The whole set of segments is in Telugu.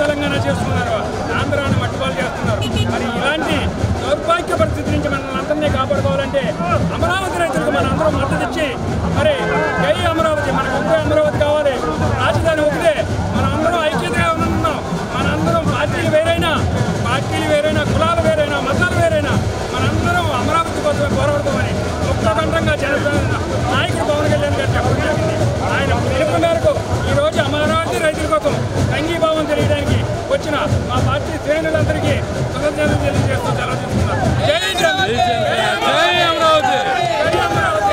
తెలంగాణ చేస్తున్నారు ఆంధ్రాని మట్టిపాలు చేస్తున్నారు మరి ఇలాంటి దౌర్భాగ్య పరిస్థితి నుంచి మనల్ని అందరినీ కాపాడుకోవాలంటే అమరావతి రైతులకు మన అందరం మద్దతు ఇచ్చి మరి జై అమరావతి మనకు ఒకే అమరావతి కావాలి రాజధాని ఒకటే మనం అందరం ఐక్యతగా ఉన్నాం మనందరం పార్టీలు వేరైనా పార్టీలు వేరైనా కులాలు వేరైనా మతాలు వేరైనా మనందరం అమరావతి కోసమే పోరాడతామని ముక్తకంఠంగా జనసేన నాయకుడు పవన్ కళ్యాణ్ గారు చెప్పడం జరిగింది ఆయన పిలుపు మేరకు ఈ రోజు అమరావతి రైతుల కోసం సంఘీభావం తెలియడానికి వచ్చిన మా పార్టీ శ్రేణులందరికీ కృతజ్ఞతలు తెలియజేస్తూ సెలవు తీసుకున్నాను జై జగన్! జై అమరావతి జై అమరావతి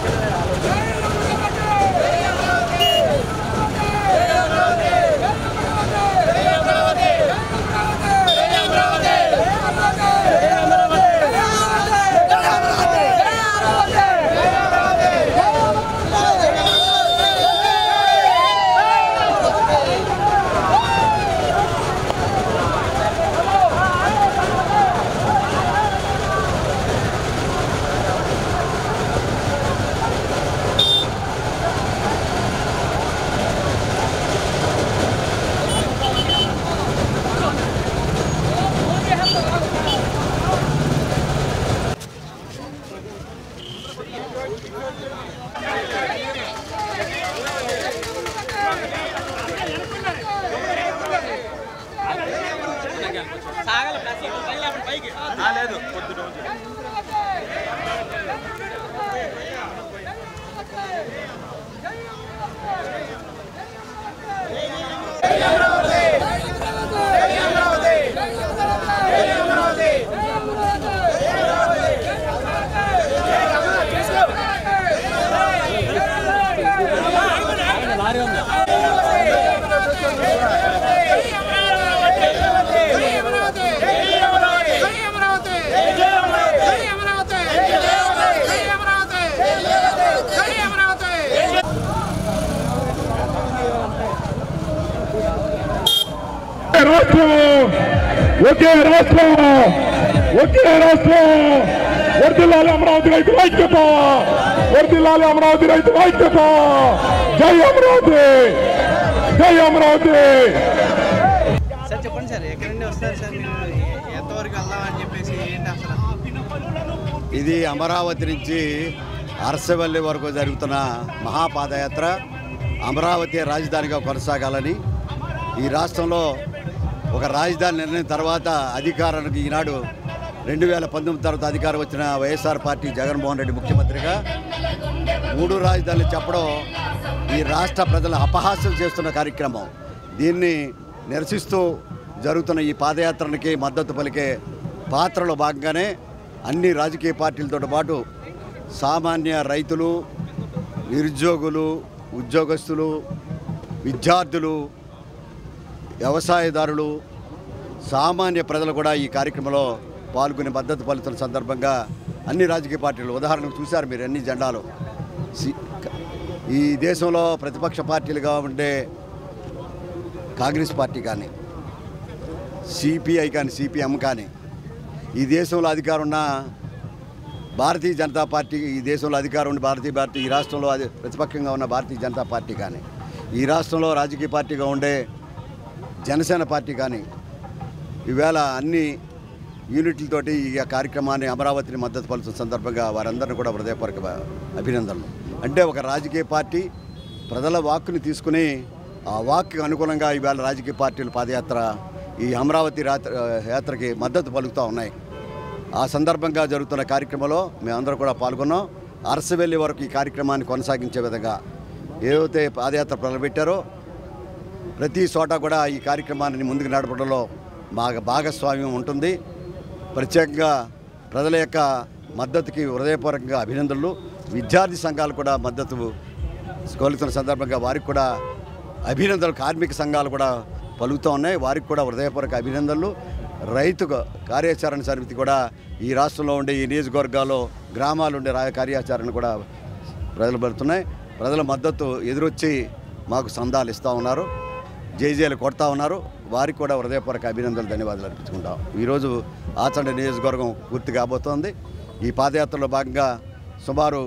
రాష్ట్రం ఒకే రాష్ట్రం ఒకే రాష్ట్రం వర్దిల్లాలి అమరావతి రైతుల ఐక్యత వర్దిల్లాలి అమరావతి రైతుల ఐక్యత జై అమరావతి జై అమరావతి సార్ చెప్పండి సార్ ఎక్కడి నుండి వస్తారు సార్ మీరు ఎంతవరకు వెళ్దామని చెప్పేసి ఏంటి అసలు ఇది అమరావతి నుంచి అరసవల్లి వరకు జరుగుతున్న మహాపాదయాత్ర అమరావతి రాజధానిగా కొనసాగాలని ఈ రాష్ట్రంలో ఒక రాజధాని నిర్ణయం తర్వాత అధికారానికి ఈనాడు రెండు వేల పంతొమ్మిది తర్వాత అధికారం వచ్చిన వైఎస్ఆర్ పార్టీ జగన్మోహన్ రెడ్డి ముఖ్యమంత్రిగా మూడు రాజధానులు చెప్పడం ఈ రాష్ట్ర ప్రజల అపహాస్యం చేస్తున్న కార్యక్రమం దీన్ని నిరసిస్తూ జరుగుతున్న ఈ పాదయాత్రనికి మద్దతు పలికే పాత్రలో భాగంగానే అన్ని రాజకీయ పార్టీలతో పాటు సామాన్య రైతులు నిరుద్యోగులు ఉద్యోగస్తులు విద్యార్థులు వ్యవసాయదారులు సామాన్య ప్రజలు కూడా ఈ కార్యక్రమంలో పాల్గొని మద్దతు పలుతున్న సందర్భంగా అన్ని రాజకీయ పార్టీలు ఉదాహరణకు చూశారు మీరు అన్ని జెండాలు సి- ఈ దేశంలో ప్రతిపక్ష పార్టీలుగా ఉండే కాంగ్రెస్ పార్టీ కానీ సిపిఐ కానీ సిపిఎం కానీ ఈ దేశంలో అధికారం ఉన్న భారతీయ జనతా పార్టీ ఈ దేశంలో అధికారం ఉన్న భారతీయ పార్టీ ఈ రాష్ట్రంలో అది ప్రతిపక్షంగా ఉన్న భారతీయ జనతా పార్టీ కానీ ఈ రాష్ట్రంలో రాజకీయ పార్టీగా ఉండే జనసేన పార్టీ కానీ ఈవేళ అన్ని యూనిట్లతోటి ఈ కార్యక్రమాన్ని అమరావతిని మద్దతు పలుతున్న సందర్భంగా వారందరినీ కూడా హృదయపూర్వక అభినందనలు అంటే ఒక రాజకీయ పార్టీ ప్రజల వాక్కుని తీసుకుని ఆ వాక్కి అనుగుణంగా ఈవేళ రాజకీయ పార్టీల పాదయాత్ర ఈ అమరావతి రాత్ర యాత్రకి మద్దతు పలుకుతూ ఉన్నాయి ఆ సందర్భంగా జరుగుతున్న కార్యక్రమంలో మేమందరం కూడా పాల్గొన్నాం అరసవెల్లి వరకు ఈ కార్యక్రమాన్ని కొనసాగించే విధంగా ఏవైతే పాదయాత్ర మొదలుపెట్టారో ప్రతి చోట కూడా ఈ కార్యక్రమాన్ని ముందుకు నడపడంలో మా భాగస్వామ్యం ఉంటుంది ప్రత్యేకంగా ప్రజల యొక్క మద్దతుకి హృదయపూర్వకంగా అభినందనలు విద్యార్థి సంఘాలు కూడా మద్దతు కోలుతున్న సందర్భంగా వారికి కూడా అభినందనలు కార్మిక సంఘాలు కూడా పలుకుతూ ఉన్నాయి వారికి కూడా హృదయపూర్వక అభినందనలు రైతు కార్యాచరణ సమితి కూడా ఈ రాష్ట్రంలో ఉండే ఈ నియోజకవర్గాల్లో గ్రామాలు ఉండే రా కార్యాచరణ కూడా ప్రజలు పెడుతున్నాయి ప్రజల మద్దతు ఎదురొచ్చి మాకు సందాలు ఇస్తూ ఉన్నారు జైజేలు కొడతా ఉన్నారు వారికి కూడా హృదయపూర్వక అభినందనలు ధన్యవాదాలు అర్పించుకుంటాం ఈరోజు ఆచండ నియోజకవర్గం పూర్తి కాబోతోంది ఈ పాదయాత్రలో భాగంగా సుమారు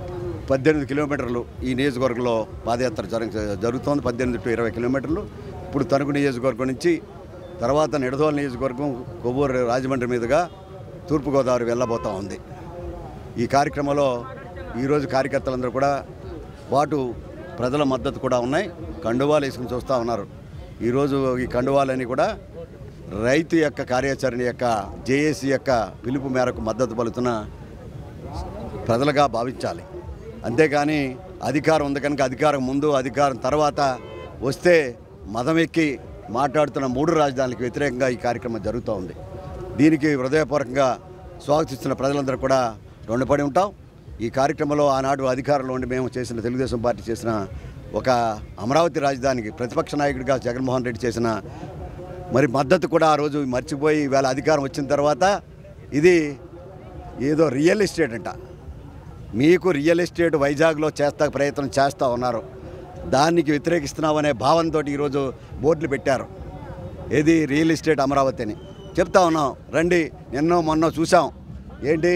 పద్దెనిమిది కిలోమీటర్లు ఈ నియోజకవర్గంలో పాదయాత్ర జరగ జరుగుతోంది పద్దెనిమిది టు ఇరవై కిలోమీటర్లు ఇప్పుడు తణుకు నియోజకవర్గం నుంచి తర్వాత నిడదోల నియోజకవర్గం కొవ్వూరు రాజమండ్రి మీదుగా తూర్పుగోదావరి వెళ్ళబోతూ ఉంది ఈ కార్యక్రమంలో ఈరోజు కార్యకర్తలందరూ కూడా పాటు ప్రజల మద్దతు కూడా ఉన్నాయి కండువాలు వేసుకుని చూస్తూ ఉన్నారు ఈరోజు ఈ కండువాలని కూడా రైతు యొక్క కార్యాచరణ యొక్క జేఏసీ యొక్క పిలుపు మేరకు మద్దతు పలుతున్న ప్రజలుగా భావించాలి అంతేగాని అధికారం ఉంది కనుక అధికారం ముందు అధికారం తర్వాత వస్తే మదం ఎక్కి మాట్లాడుతున్న మూడు రాజధానులకు వ్యతిరేకంగా ఈ కార్యక్రమం జరుగుతూ ఉంది దీనికి హృదయపూర్వకంగా స్వాగతిస్తున్న ప్రజలందరూ కూడా రుణపడి ఉంటాం ఈ కార్యక్రమంలో ఆనాడు అధికారంలో ఉండి మేము చేసిన తెలుగుదేశం పార్టీ చేసిన ఒక అమరావతి రాజధానికి ప్రతిపక్ష నాయకుడిగా జగన్మోహన్ రెడ్డి చేసిన మరి మద్దతు కూడా ఆ రోజు మర్చిపోయి ఈవేళ అధికారం వచ్చిన తర్వాత ఇది ఏదో రియల్ ఎస్టేట్ అంట మీకు రియల్ ఎస్టేట్ వైజాగ్లో చేస్తా ప్రయత్నం చేస్తూ ఉన్నారు దానికి వ్యతిరేకిస్తున్నామనే భావంతో ఈరోజు బోర్డులు పెట్టారు ఏది రియల్ ఎస్టేట్ అమరావతి అని చెప్తా ఉన్నాం రండి నిన్నో మొన్న చూసాం ఏంటి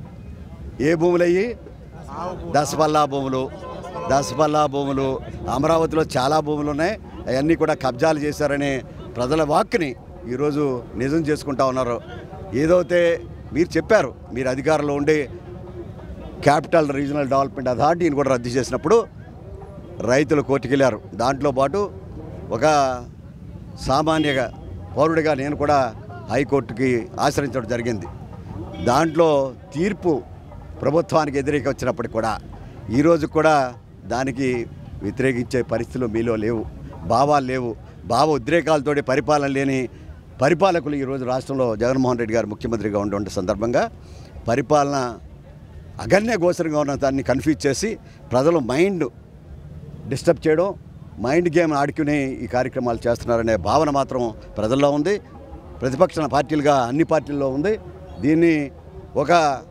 ఏ భూములు అయ్యి దసపల్లా భూములు దసపల్లా భూములు అమరావతిలో చాలా భూములు ఉన్నాయి అవన్నీ కూడా కబ్జాలు చేశారని ప్రజల వాక్కుని ఈరోజు నిజం చేసుకుంటా ఉన్నారు ఏదైతే మీరు చెప్పారు మీరు అధికారంలో ఉండి క్యాపిటల్ రీజనల్ డెవలప్మెంట్ అథారిటీని కూడా రద్దు చేసినప్పుడు రైతులు కోర్టుకెళ్ళారు దాంట్లో పాటు ఒక సామాన్యగా పౌరుడిగా నేను కూడా హైకోర్టుకి ఆశ్రయించడం జరిగింది దాంట్లో తీర్పు ప్రభుత్వానికి వ్యతిరేక వచ్చినప్పటికి కూడా ఈరోజు కూడా దానికి వ్యతిరేకించే పరిస్థితులు మీలో లేవు భావాలు లేవు భావ ఉద్రేకాలతోటి పరిపాలన లేని పరిపాలకులు ఈరోజు రాష్ట్రంలో జగన్మోహన్ రెడ్డి గారు ముఖ్యమంత్రిగా ఉండే సందర్భంగా పరిపాలన అగన్య గోచరంగా ఉన్న దాన్ని కన్ఫ్యూజ్ చేసి ప్రజలు మైండ్ డిస్టర్బ్ చేయడం మైండ్ గేమ్ ఆడుకుని ఈ కార్యక్రమాలు చేస్తున్నారనే భావన మాత్రం ప్రజల్లో ఉంది ప్రతిపక్ష పార్టీలుగా అన్ని పార్టీల్లో ఉంది దీన్ని ఒక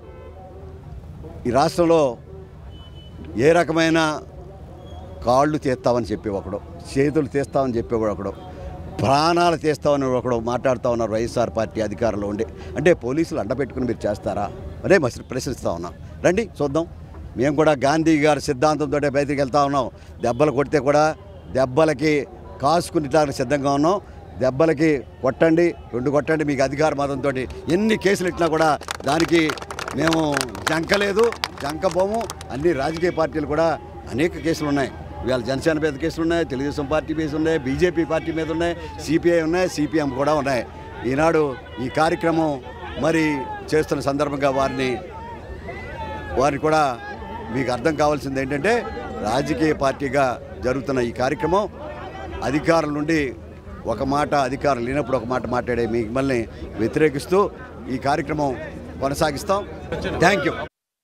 ఈ రాష్ట్రంలో ఏ రకమైన కాళ్ళు తీస్తామని చెప్పి ఒకడు చేతులు తీస్తామని చెప్పేవాడు ఒకడు ప్రాణాలు తీస్తామని ఒకడు మాట్లాడుతూ ఉన్నారు వైఎస్ఆర్ పార్టీ అధికారంలో ఉండి అంటే పోలీసులు అండపెట్టుకుని మీరు చేస్తారా అదే మసి ప్రశ్నిస్తూ ఉన్నాం రండి చూద్దాం మేము కూడా గాంధీ గారి సిద్ధాంతంతో బయటికి వెళ్తా ఉన్నాం దెబ్బలు కొడితే కూడా దెబ్బలకి కాసుకునేటానికి సిద్ధంగా ఉన్నాం దెబ్బలకి కొట్టండి రెండు కొట్టండి మీకు అధికార మతంతో ఎన్ని కేసులు ఇట్లా కూడా దానికి మేము జంకలేదు జంకబోము అన్ని రాజకీయ పార్టీలు కూడా అనేక కేసులు ఉన్నాయి ఇవాళ జనసేన మీద కేసులు ఉన్నాయి తెలుగుదేశం పార్టీ మీద ఉన్నాయి బీజేపీ పార్టీ మీద ఉన్నాయి సిపిఐ ఉన్నాయి సిపిఎం కూడా ఉన్నాయి ఈనాడు ఈ కార్యక్రమం మరి చేస్తున్న సందర్భంగా వారిని వారికి కూడా మీకు అర్థం కావాల్సింది ఏంటంటే రాజకీయ పార్టీగా జరుగుతున్న ఈ కార్యక్రమం అధికారుల నుండి ఒక మాట అధికారం లేనప్పుడు ఒక మాట మాట్లాడే మిమ్మల్ని వ్యతిరేకిస్తూ ఈ కార్యక్రమం కొనసాగిస్తాం థ్యాంక్ యూ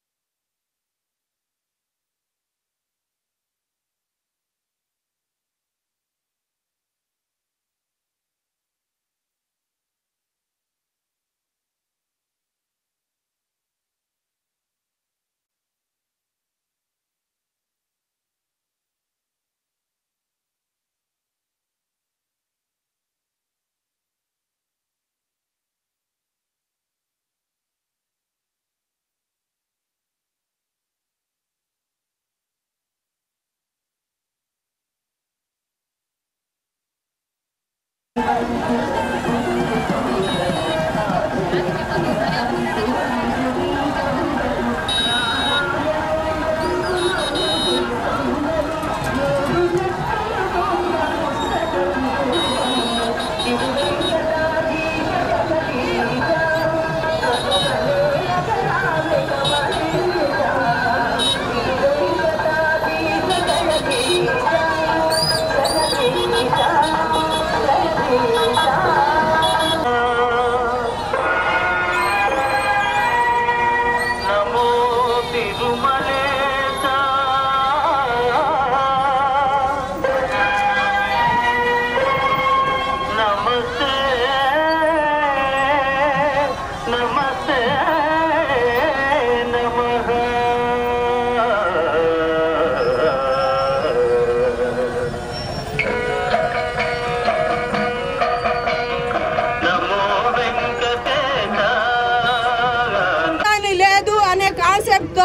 నమో తిరుమలేశ నమస్తే నమస్తే నమో వెంకటేశ రాజధాని లేదు అనే కాన్సెప్ట్తో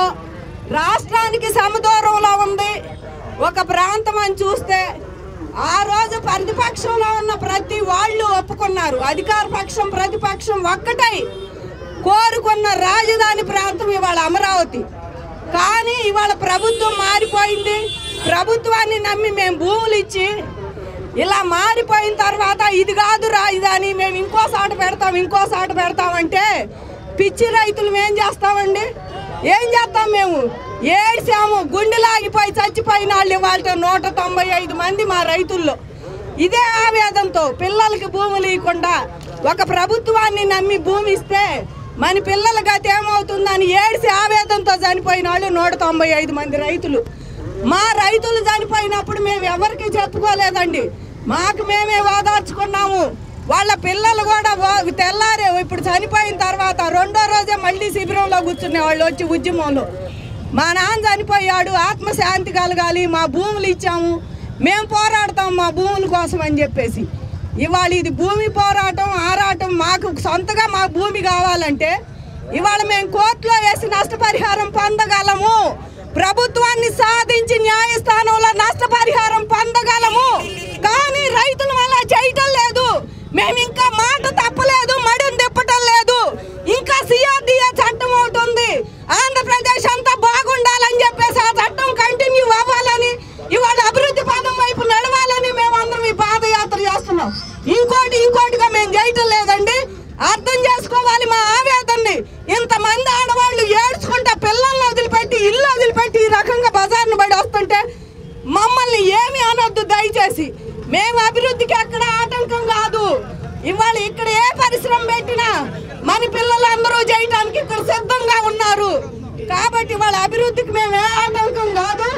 రాష్ట్రానికి సమదూరంలో ఉంది ఒక ప్రాంతం అని చూస్తే ఆ రోజు ప్రతిపక్షంలో ఉన్న ప్రతి వాళ్ళు ఒప్పుకున్నారు అధికార పక్షం ప్రతిపక్షం ఒక్కటై కోరుకున్న రాజధాని ప్రాంతం ఇవాళ అమరావతి కానీ ఇవాళ ప్రభుత్వం మారిపోయింది ప్రభుత్వాన్ని నమ్మి మేము భూములు ఇచ్చి ఇలా మారిపోయిన తర్వాత ఇది కాదు రాజధాని మేము ఇంకో సాట పెడతాం ఇంకో సాట పెడతామంటే పిచ్చి రైతులు ఏం చేస్తామండి ఏం చేస్తాం మేము ఏడ్చాము గుండెలాగిపోయి చచ్చిపోయిన వాళ్ళు ఇవాళ నూట తొంభై ఐదు మంది మా రైతుల్లో ఇదే ఆవేదంతో పిల్లలకి భూములు ఇవ్వకుండా ఒక ప్రభుత్వాన్ని నమ్మి భూమి ఇస్తే మన పిల్లల గతి ఏమవుతుందని ఏడిసి ఆవేదంతో చనిపోయిన వాళ్ళు నూట తొంభై ఐదు మంది రైతులు మా రైతులు చనిపోయినప్పుడు మేము ఎవరికి చెప్పుకోలేదండి మాకు మేమే ఓదార్చుకున్నాము వాళ్ళ పిల్లలు కూడా ఓ- తెల్లారే ఇప్పుడు చనిపోయిన తర్వాత రెండో రోజే మళ్ళీ శిబిరంలో కూర్చునే వాళ్ళు వచ్చి ఉద్యమంలో మా నాన్న చనిపోయాడు ఆత్మశాంతి కలగాలి మా భూములు ఇచ్చాము మేము పోరాడతాం మా భూముల కోసం అని చెప్పేసి ఇవాళ ఇది భూమి పోరాటం ఆరాటం మాకు సొంతగా మా భూమి కావాలంటే ఇవాళ మేము కోర్టులో వేసి నష్టపరిహారం పొందగలము ప్రభుత్వాన్ని సాధించి న్యాయస్థానంలో నష్టపరిహారం పొందగలము కానీ రైతులు అలా చేయటం లేదు మేము ఇంకా మాట తప్పలేదు మడిని తిప్పటం లేదు ఇంకా సిఆర్డిఏ చట్టం ఒకటి ఉంది ఆంధ్రప్రదేశ్ అంతా బాగుండాలని చెప్పేసి ఆ చట్టం కంటిన్యూ అవ్వాలని ఇవాళ అభివృద్ధి పదం వైపు నడవాలని మేమందరం ఈ పాదయాత్ర చేస్తున్నాం ఇంకోటి ఇంకోటిగా మేము చేయటం లేదండి అర్థం చేసుకోవాలి మా ఆవేదనని ఇంతమంది ఆడవాళ్ళు ఏడ్చుకుంటా పిల్లల్ని వదిలిపెట్టి ఇల్లు వదిలిపెట్టి ఈ రకంగా బజార్ను బడి వస్తుంటే మమ్మల్ని ఏమి అనొద్దు దయచేసి మేము అభివృద్ధికి ఎక్కడ ఆటంకం కాదు ఇవాళ ఇక్కడ ఏ పరిశ్రమ పెట్టినా మన పిల్లలందరూ చేయటానికి ఇక్కడ సిద్ధంగా ఉన్నారు కాబట్టి వాళ్ళ అభివృద్ధికి మేము ఏ ఆటంకం కాదు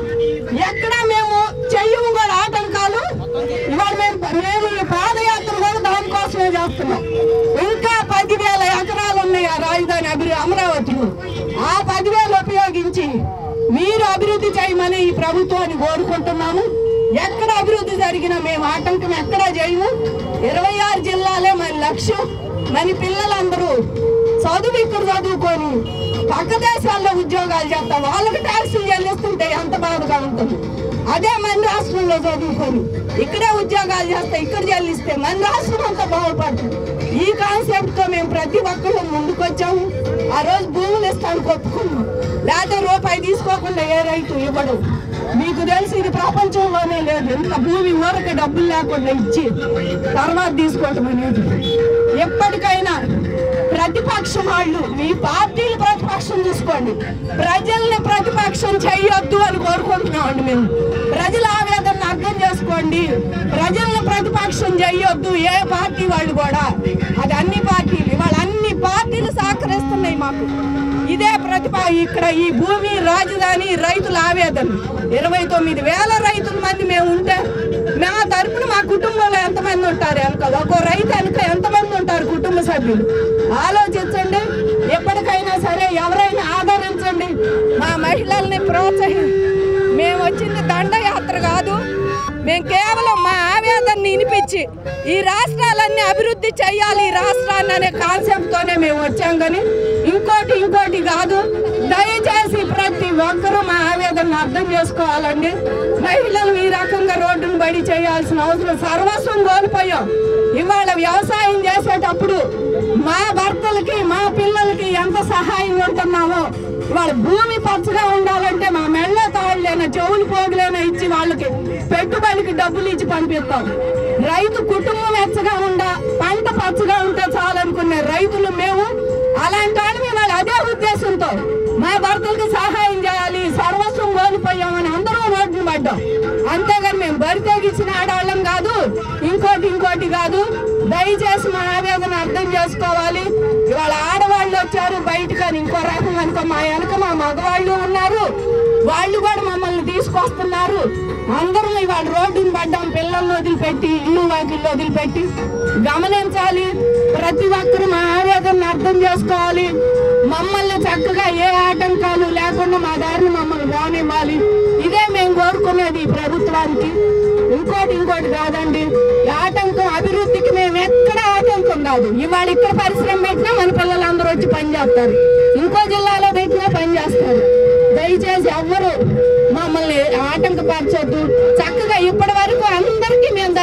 ఎక్కడ మేము చెయ్యము కూడా ఆటంకాలు ఇవాళ మేము మేము ఈ పాదయాత్ర కూడా దానికోసమే చేస్తున్నాం ఇంకా పదివేల ఎకరాలు ఉన్నాయి ఆ రాజధాని అభివృద్ధి అమరావతిలో ఆ పదివేలు ఉపయోగించి మీరు అభివృద్ధి చేయమని ఈ ప్రభుత్వాన్ని కోరుకుంటున్నాము ఎక్కడ అభివృద్ధి జరిగినా మేము ఆటంకం ఎక్కడా చేయము ఇరవై ఆరు జిల్లాలే మన లక్ష్యం మన పిల్లలందరూ చదువు ఇక్కడ చదువుకొని పక్క దేశాల్లో ఉద్యోగాలు చేస్తా వాళ్ళకి ట్యాక్సులు చెల్లిస్తుంటే ఎంత బాధగా ఉంటుంది అదే మన రాష్ట్రంలో చదువుకొని ఇక్కడే ఉద్యోగాలు చేస్తే ఇక్కడ చెల్లిస్తే మన రాష్ట్రం అంతా బాగుపడుతుంది ఈ కాన్సెప్ట్ తో మేము ప్రతి ఒక్కరు ముందుకొచ్చాము ఆ రోజు భూములు ఇస్తానికి ఒప్పుకున్నాం లేకపోతే రూపాయి తీసుకోకుండా ఏ రైతు ఇవ్వడు మీకు తెలిసి ఇది ప్రపంచంలోనే లేదు ఎంత భూమి ఊరక డబ్బులు లేకుండా ఇచ్చి తర్వాత తీసుకోవటం అనేది ఎప్పటికైనా ప్రతిపక్షం వాళ్ళు మీ పార్టీలు ప్రతిపక్షం చూసుకోండి ప్రజల్ని ప్రతిపక్షం చేయొద్దు అని కోరుకుంటున్నామండి మేము ప్రజల ఆవేదన అర్థం చేసుకోండి ప్రజల్ని ప్రతిపక్షం చేయొద్దు ఏ పార్టీ వాళ్ళు కూడా అది అన్ని పార్టీలు ఇవాళ అన్ని పార్టీలు సహకరిస్తున్నాయి మాకు ఇదే ప్రతిభ ఇక్కడ ఈ భూమి రాజధాని రైతుల ఆవేదన ఇరవై తొమ్మిది వేల రైతుల మంది మేము ఉంటే మా తరపున మా కుటుంబంలో ఎంతమంది ఉంటారు వెనక ఒక్కో రైతు వెనక ఎంతమంది ఉంటారు కుటుంబ సభ్యులు ఆలోచించండి ఎప్పటికైనా సరే ఎవరైనా ఆదరించండి మా మహిళల్ని ప్రోత్సహి మేము వచ్చింది దండయాత్ర కాదు మేము కేవలం మా ఆవేదనని వినిపించి ఈ రాష్ట్రాలన్నీ అభివృద్ధి చేయాలి ఈ రాష్ట్రాన్ని అనే కాన్సెప్ట్ తోనే మేము వచ్చాం కానీ ఇంకోటి ఇంకోటి కాదు దయచేసి ప్రతి ఒక్కరూ మా ఆవేదనను అర్థం చేసుకోవాలండి మహిళలు ఈ రకంగా రోడ్డును బడి చేయాల్సిన అవసరం సర్వస్వం కోల్పోయాం ఇవాళ వ్యవసాయం చేసేటప్పుడు మా భర్తలకి మా పిల్లలకి ఎంత సహాయం ఉంటున్నామో వాళ్ళ భూమి పచ్చగా ఉండాలంటే మా మెళ్ళ తాళ్ళైనా చెవులు పోగులైనా ఇచ్చి వాళ్ళకి పెట్టుబడికి డబ్బులు ఇచ్చి పంపిస్తాం రైతు కుటుంబం వెచ్చగా ఉండా పంట పచ్చగా ఉంటే చాలనుకునే రైతులు మేము అలాంటి వాళ్ళు మేము వాళ్ళు అదే ఉద్దేశంతో మా భర్తలకు సహాయం చేయాలి సర్వస్వం కోల్పోయామని అందరూ రోడ్డు పడ్డాం అంతేగాని మేము బరి తెగించిన ఆడవాళ్ళం కాదు ఇంకోటి ఇంకోటి కాదు దయచేసి మా ఆవేదన అర్థం చేసుకోవాలి ఇవాళ ఆడవాళ్ళు వచ్చారు బయటకని ఇంకో రకం అనుకో మా వెనక మా మగవాళ్ళు ఉన్నారు వాళ్ళు కూడా మమ్మల్ని తీసుకొస్తున్నారు అందరం ఇవాళ రోడ్డుని పడ్డాం పిల్లల్ని వదిలిపెట్టి ఇల్లు వాకిళ్ళు వదిలిపెట్టి గమనించాలి ప్రతి ఒక్కరు మా ఆవేదన అర్థం చేసుకోవాలి మమ్మల్ని చక్కగా ఏ ఆటంకాలు లేకుండా మా దారిని మమ్మల్ని రానివ్వాలి ఇదే మేము కోరుకునేది ఈ ప్రభుత్వానికి ఇంకోటి ఇంకోటి కాదండి ఈ ఆటంకం అభివృద్ధికి మేము ఎక్కడ ఆటంకం కాదు ఇవాళ ఇక్కడ పరిశ్రమ పెట్టినా మన పిల్లలందరూ వచ్చి పని చేస్తారు ఇంకో జిల్లాలో పెట్టినా పని చేస్తారు దయచేసి ఎవ్వరు మమ్మల్ని ఆటంకపరచొద్దు చక్కగా ఇప్పటి వరకు అందరికీ మేము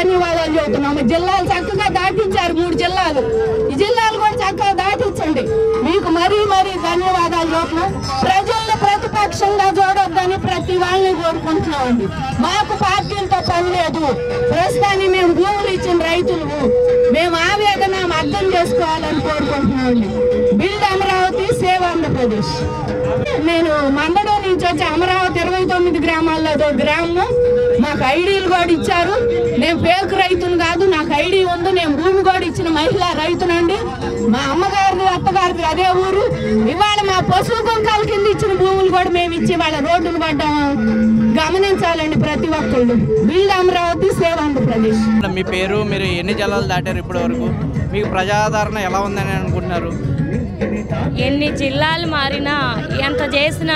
ధన్యవాదాలు చెబుతున్నాము జిల్లాలు చక్కగా దాటించారు మూడు జిల్లాలు ఈ జిల్లాలు కూడా చక్కగా దాటించండి మీకు మరీ మరీ ధన్యవాదాలు చెబుతున్నాం ప్రజలను ప్రతిపక్షంగా చూడొద్దని ప్రతి వాళ్ళని కోరుకుంటున్నామండి మాకు పార్టీలతో పని లేదు ప్రస్తుతానికి మేము భూములు ఇచ్చిన రైతులు మేము ఆవేదన అర్థం చేసుకోవాలని కోరుకుంటున్నామండి బిల్డ్ అమరావతి సేవ్ ఆంధ్రప్రదేశ్ నేను మందడం నుంచి వచ్చి అమరావతి ఇరవై తొమ్మిది గ్రామాల్లో అదో గ్రామం మాకు ఐడీలు కూడా ఇచ్చారు నేను ఫేక్ రైతును కాదు నాకు ఐడి ఉంది నేను భూమి కూడా ఇచ్చిన మహిళా రైతునండి మా అమ్మగారిది అత్తగారిది అదే ఊరు ఇవాళ మా పశువు కుంకాల కింద ఇచ్చిన భూములు కూడా మేము ఇచ్చి వాళ్ళ రోడ్డును పడ్డాము గమనించాలండి ప్రతి ఒక్కళ్ళు బిల్డ్ అమరావతి సేవ్ ఆంధ్రప్రదేశ్ మీ పేరు మీరు ఎన్ని జిల్లాలు దాటారు ఇప్పటి వరకు మీకు ప్రజాదరణ ఎలా ఉందని అనుకుంటున్నారు ఎన్ని జిల్లాలు మారినా ఎంత చేసినా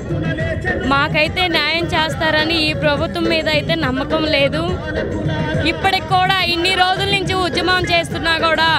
మాకైతే న్యాయం చేస్తారని ఈ ప్రభుత్వం మీద అయితే నమ్మకం లేదు ఇప్పటికి కూడా ఇన్ని రోజుల నుంచి ఉద్యమం చేస్తున్నా కూడా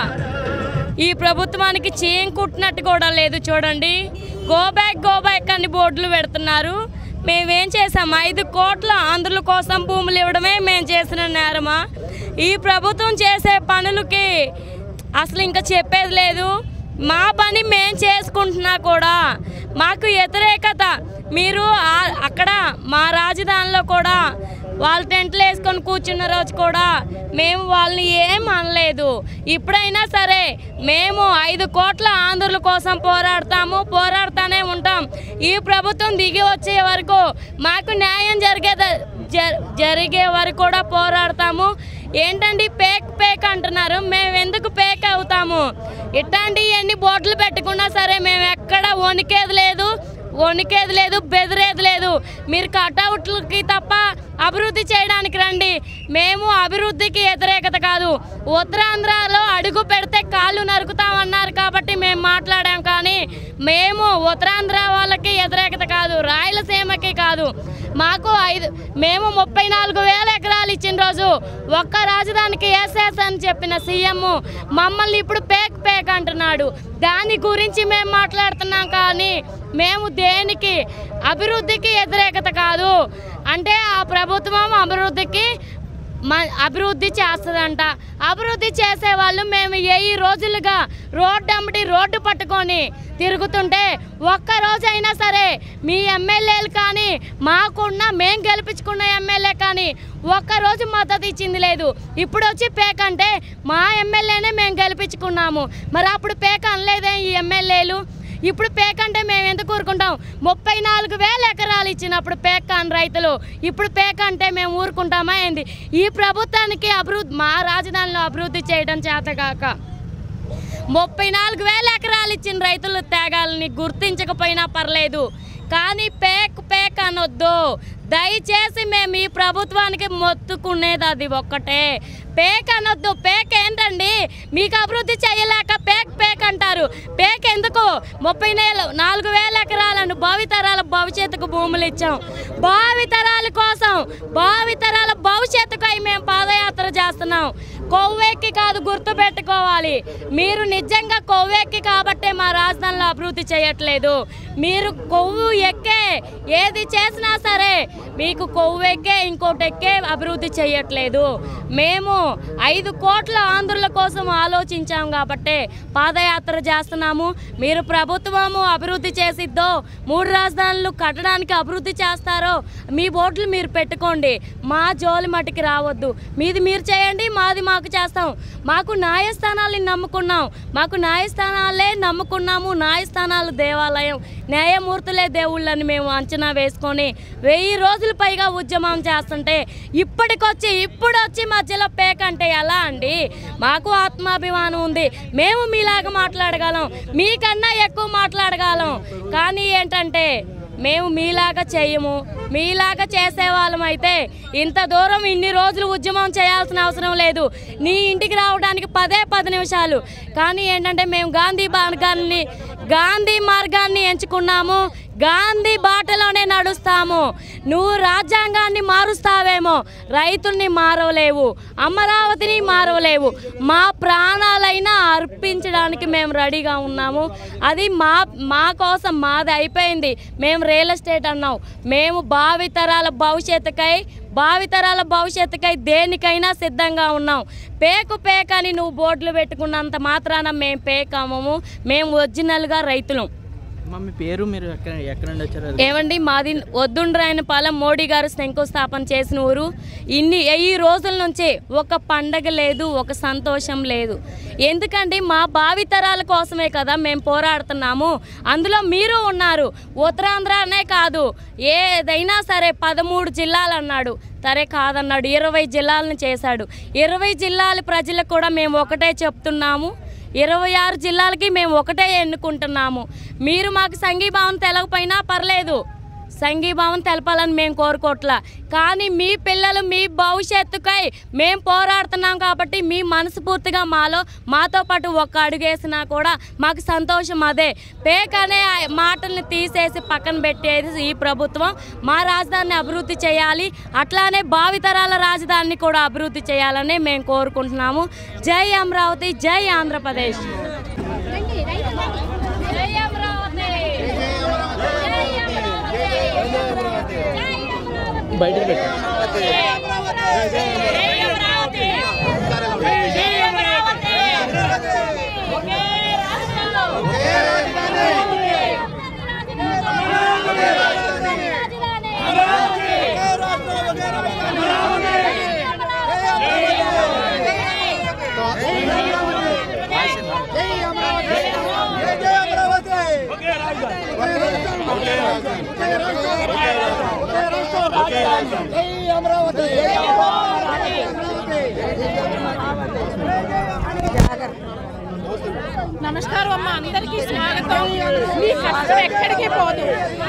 ఈ ప్రభుత్వానికి చేయం కుట్టినట్టు కూడా లేదు చూడండి గో బ్యాక్ గో బ్యాక్ అని బోర్డులు పెడుతున్నారు మేమేం చేసాం ఐదు కోట్ల ఆంధ్రుల కోసం భూములు ఇవ్వడమే మేము చేసిన నేరమా ఈ ప్రభుత్వం చేసే పనులకి అసలు ఇంకా చెప్పేది లేదు మా పని మేము చేసుకుంటున్నా కూడా మాకు వ్యతిరేకత మీరు ఆ- అక్కడ మా రాజధానిలో కూడా వాళ్ళు టెంట్లు వేసుకొని కూర్చున్న రోజు కూడా మేము వాళ్ళని ఏం అనలేదు ఇప్పుడైనా సరే మేము ఐదు కోట్ల ఆంధ్రుల కోసం పోరాడతాము పోరాడుతూనే ఉంటాం ఈ ప్రభుత్వం దిగి వచ్చే వరకు మాకు న్యాయం జరిగే జ- జరిగే వరకు కూడా పోరాడతాము ఏంటండి పేక్ పేక్ అంటున్నారు మేము ఎందుకు పేక్ అవుతాము ఇట్లాంటి ఎన్ని బోట్లు పెట్టుకున్నా సరే మేము ఎక్కడ వణికేది లేదు వణికేది లేదు బెదిరేది లేదు మీరు కటౌట్లకి తప్ప అభివృద్ధి చేయడానికి రండి మేము అభివృద్ధికి వ్యతిరేకత కాదు ఉత్తరాంధ్రలో అడుగు పెడితే కాళ్ళు నరుకుతామన్నారు కాబట్టి మేము మాట్లాడాం కానీ మేము ఉత్తరాంధ్ర వాళ్ళకి వ్యతిరేకత కాదు రాయలసీమకి కాదు మాకు ఐదు మేము ముప్పై నాలుగు వేల ఎకరాలు ఇచ్చిన రోజు ఒక్క రాజధానికి ఎస్ఎస్ అని చెప్పిన సీఎం మమ్మల్ని ఇప్పుడు పేక్ పేక్ అంటున్నాడు దాని గురించి మేము మాట్లాడుతున్నాం కానీ మేము దేనికి అభివృద్ధికి వ్యతిరేకత కాదు అంటే ఆ ప్రభుత్వం అభివృద్ధికి మ అభివృద్ధి చేస్తుందంట అభివృద్ధి చేసే వాళ్ళు మేము ఏ ఈ రోజులుగా రోడ్డు అమ్మటి రోడ్డు పట్టుకొని తిరుగుతుంటే ఒక్క రోజైనా సరే మీ ఎమ్మెల్యేలు కానీ మాకున్న మేం గెలిపించుకున్న ఎమ్మెల్యే కానీ ఒక్కరోజు మద్దతు ఇచ్చింది లేదు ఇప్పుడు వచ్చి పేక అంటే మా ఎమ్మెల్యేనే మేము గెలిపించుకున్నాము మరి అప్పుడు పేక అనలేదే ఈ ఎమ్మెల్యేలు ఇప్పుడు పేక అంటే మేము ఎందుకు ఊరుకుంటాం ముప్పై నాలుగు వేల ఎకరాలు ఇచ్చినప్పుడు పేక అని రైతులు ఇప్పుడు పేక అంటే మేము ఊరుకుంటామా ఏంది ఈ ప్రభుత్వానికి అభివృద్ధి మా రాజధానిలో అభివృద్ధి చేయడం చేతగాక ముప్పై నాలుగు వేల ఎకరాలు ఇచ్చిన రైతులు త్యాగాలని గుర్తించకపోయినా పర్లేదు కానీ పేక్ పేక్ అనొద్దు దయచేసి మేము ఈ ప్రభుత్వానికి మొత్తుకునేది అది ఒక్కటే పేక్ అనొద్దు పేక్ ఏంటండి మీకు అభివృద్ధి చేయలేక పేక్ పేక్ అంటారు పేక్ ఎందుకు ముప్పై నేల నాలుగు వేల ఎకరాలను భావితరాల భవిష్యత్తుకు భూములు ఇచ్చాం భావితరాల కోసం భావితరాల భవిష్యత్తుకై మేము పాదయాత్ర చేస్తున్నాం కొవ్వెక్కి కాదు గుర్తు పెట్టుకోవాలి మీరు నిజంగా కొవ్వెక్కి కాబట్టే మా రాజధానిలో అభివృద్ధి చేయట్లేదు మీరు కొవ్వు ఎక్కే ఏది చేసినా సరే మీకు కొవ్వు ఎక్కే ఇంకోటి ఎక్కే అభివృద్ధి చేయట్లేదు మేము ఐదు కోట్ల ఆంధ్రుల కోసం ఆలోచించాం కాబట్టే పాదయాత్ర చేస్తున్నాము మీరు ప్రభుత్వము అభివృద్ధి చేసిద్దో మూడు రాజధానులు కట్టడానికి అభివృద్ధి చేస్తారో మీ ఓట్లు మీరు పెట్టుకోండి మా జోలి మటుకి రావద్దు మీది మీరు చేయండి మాది మాకు చేస్తాం మాకు న్యాయస్థానాలని నమ్ముకున్నాం మాకు న్యాయస్థానాలే నమ్ముకున్నాము న్యాయస్థానాలు దేవాలయం న్యాయమూర్తులే దేవుళ్ళని మేము అంచనా వేసుకొని వెయ్యి రోజులు పైగా ఉద్యమం చేస్తుంటే ఇప్పటికొచ్చి ఇప్పుడు వచ్చి మధ్యలో పేక అంటే ఎలా అండి మాకు ఆత్మాభిమానం ఉంది మేము మీలాగా మాట్లాడగలం మీకన్నా ఎక్కువ మాట్లాడగలం కానీ ఏంటంటే మేము మీలాగా చేయము మీలాగా చేసేవాళ్ళం అయితే ఇంత దూరం ఇన్ని రోజులు ఉద్యమం చేయాల్సిన అవసరం లేదు నీ ఇంటికి రావడానికి పదే పది నిమిషాలు కానీ ఏంటంటే మేము గాంధీ మార్గాన్ని గాంధీ మార్గాన్ని ఎంచుకున్నాము గాంధీ బాటలోనే నడుస్తాము నువ్వు రాజ్యాంగాన్ని మారుస్తావేమో రైతుల్ని మారవలేవు అమరావతిని మారవలేవు మా ప్రాణాలైనా అర్పించడానికి మేము రెడీగా ఉన్నాము అది మా మా కోసం మాది అయిపోయింది మేము రియల్ ఎస్టేట్ అన్నాం మేము భావితరాల భవిష్యత్తుకై భావితరాల భవిష్యత్తుకై దేనికైనా సిద్ధంగా ఉన్నాం పేకు పేక అని నువ్వు బోర్డులు పెట్టుకున్నంత మాత్రాన మేము పేకామము మేము ఒరిజినల్గా రైతులం అమ్మ మీ పేరు మీరు ఎక్కడ ఎక్కడ నుండి వచ్చారు ఏమండి మాది వద్దుండ్రాయనపాలెం మోడీ గారు శంకుస్థాపన చేసిన ఊరు ఇన్ని ఈ రోజుల నుంచి ఒక పండగ లేదు ఒక సంతోషం లేదు ఎందుకంటే మా భావితరాల కోసమే కదా మేము పోరాడుతున్నాము అందులో మీరు ఉన్నారు ఉత్తరాంధ్రనే కాదు ఏదైనా సరే పదమూడు జిల్లాలు అన్నాడు సరే కాదన్నాడు ఇరవై జిల్లాలను చేశాడు ఇరవై జిల్లాల ప్రజలకు కూడా మేము ఒకటే చెప్తున్నాము ఇరవై ఆరు జిల్లాలకి మేము ఒకటే ఎన్నుకుంటున్నాము మీరు మాకు సంఘీభావం తెలకపోయినా పర్లేదు సంఘీభావం తెలపాలని మేము కోరుకోవట్లా కానీ మీ పిల్లలు మీ భవిష్యత్తుకై మేము పోరాడుతున్నాం కాబట్టి మీ మనస్ఫూర్తిగా మాలో మాతో పాటు ఒక్క అడుగేసినా కూడా మాకు సంతోషం అదే పేక్ అనే ఆ మాటల్ని తీసేసి పక్కన పెట్టేది ఈ ప్రభుత్వం మా రాజధానిని అభివృద్ధి చేయాలి అట్లానే భావితరాల రాజధానిని కూడా అభివృద్ధి చేయాలని మేము కోరుకుంటున్నాము జై అమరావతి జై ఆంధ్రప్రదేశ్ జై అమరావతి బయటకు పెట్టి నమస్కారం అమ్మ అందరికీ స్వాగతం మీ కష్టం ఎక్కడికి పోదు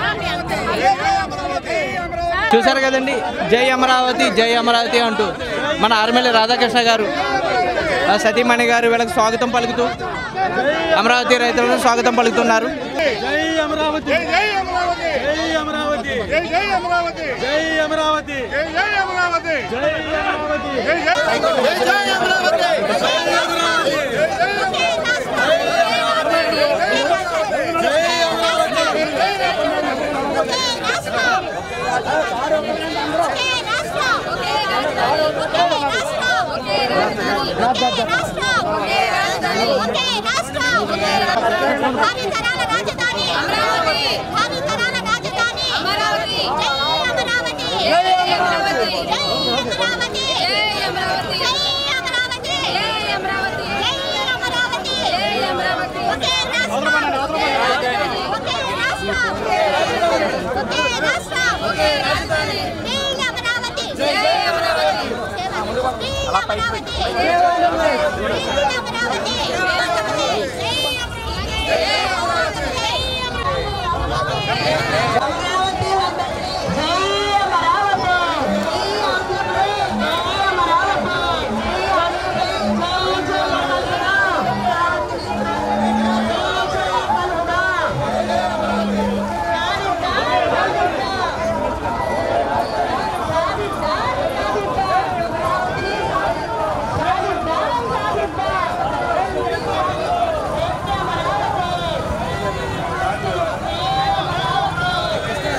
చూశారు కదండి జై అమరావతి జై అమరావతి అంటూ మన ఆర్మేలి రాధాకృష్ణ గారు ఆ సతీమణి గారు వీళ్ళకి స్వాగతం పలుకుతూ అమరావతి రైతులకు స్వాగతం పలుకుతున్నారు భావితరాల రాజధాని అమరావతి భావితరాల రాజధాని అమరావతి జై అమరావతి జై అమరావతి జై అమరావతి జై అమరావతి జై అమరావతి జై అమరావతి జై అమరావతి ఒకే రాష్ట్రం ఒకే రాష్ట్రం ఒకే రాష్ట్రం ఒకే రాజధాని జై అమరావతి జై అమరావతి జై అమరావతి జై అమరావతి జై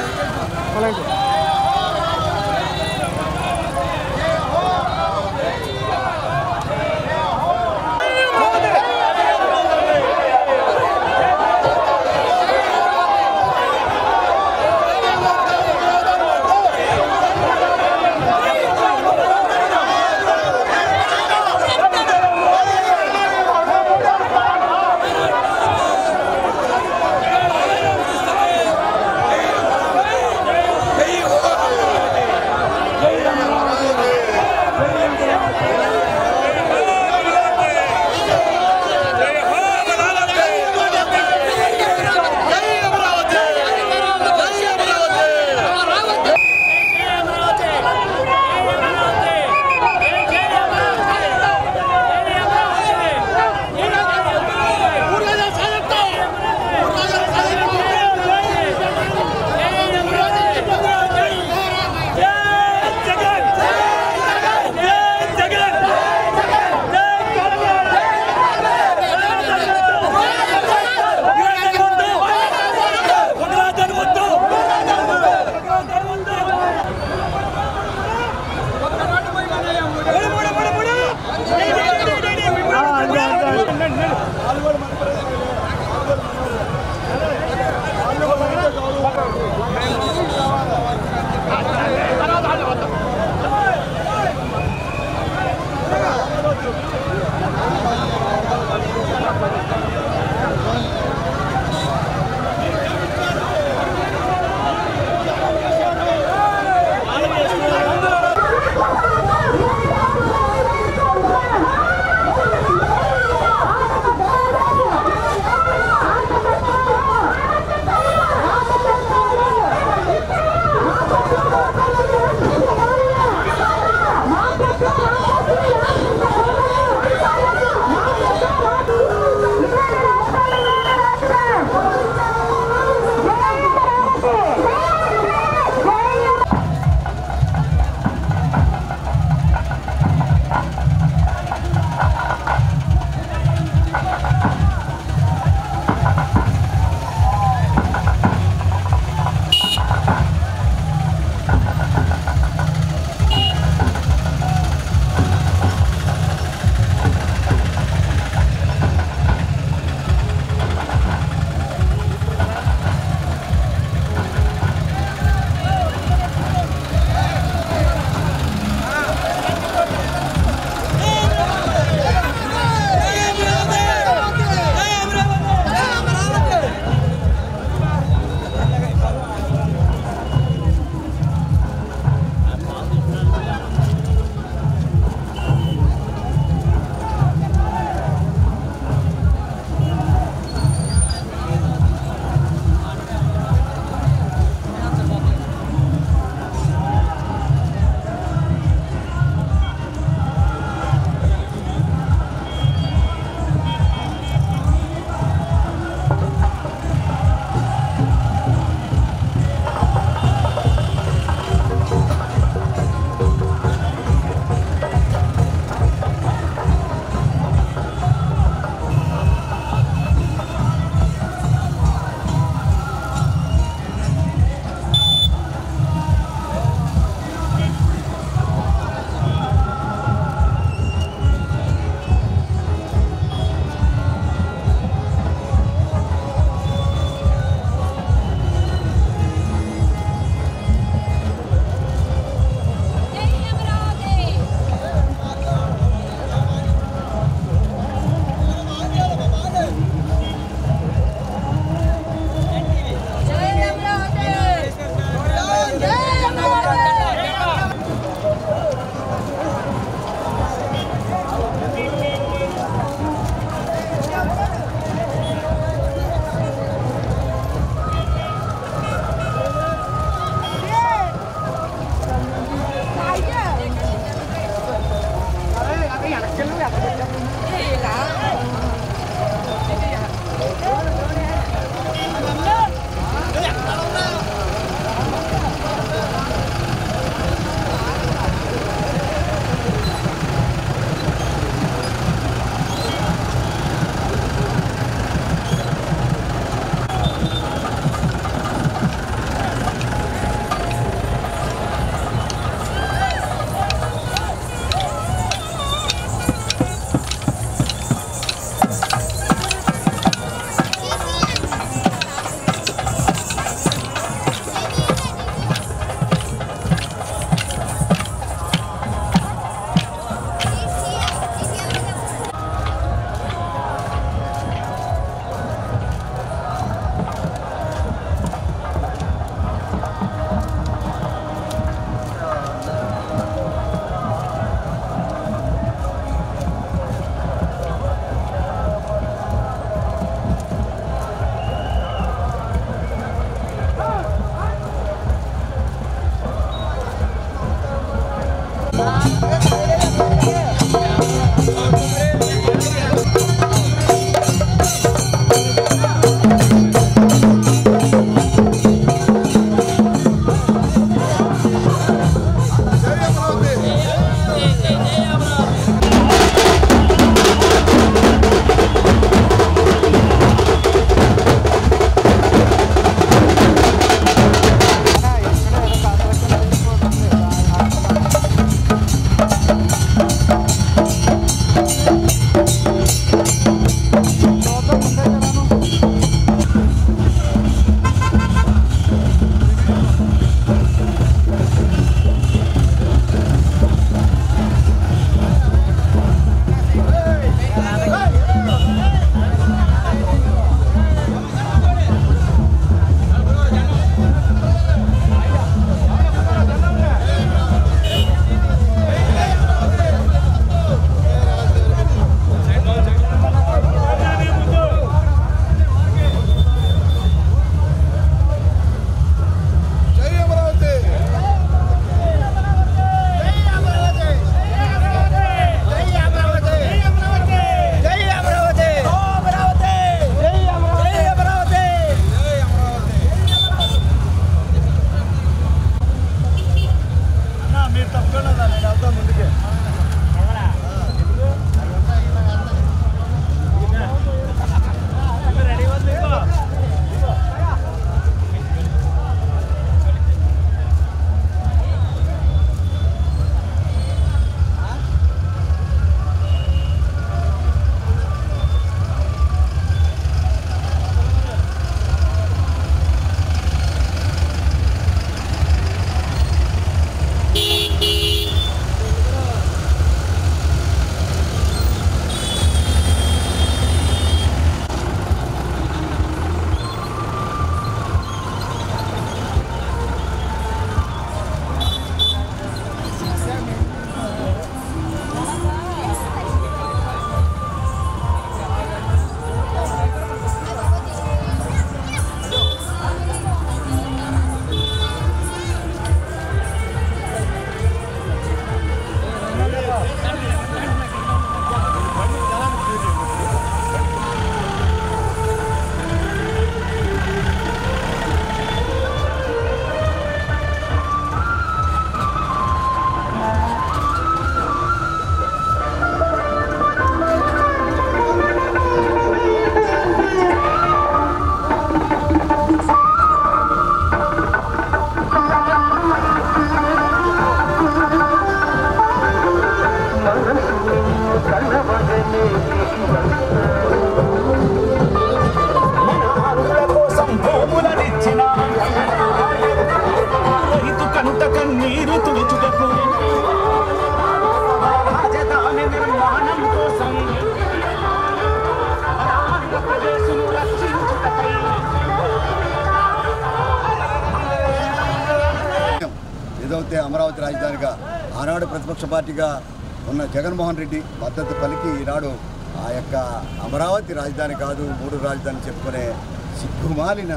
ఏదైతే అమరావతి రాజధానిగా ఆనాడు ప్రతిపక్ష పార్టీగా ఉన్న జగన్మోహన్ రెడ్డి మద్దతు పలికి ఈనాడు ఆ యొక్క అమరావతి రాజధాని కాదు మూడు రాజధాని చెప్పుకునే సిగ్గుమాలిన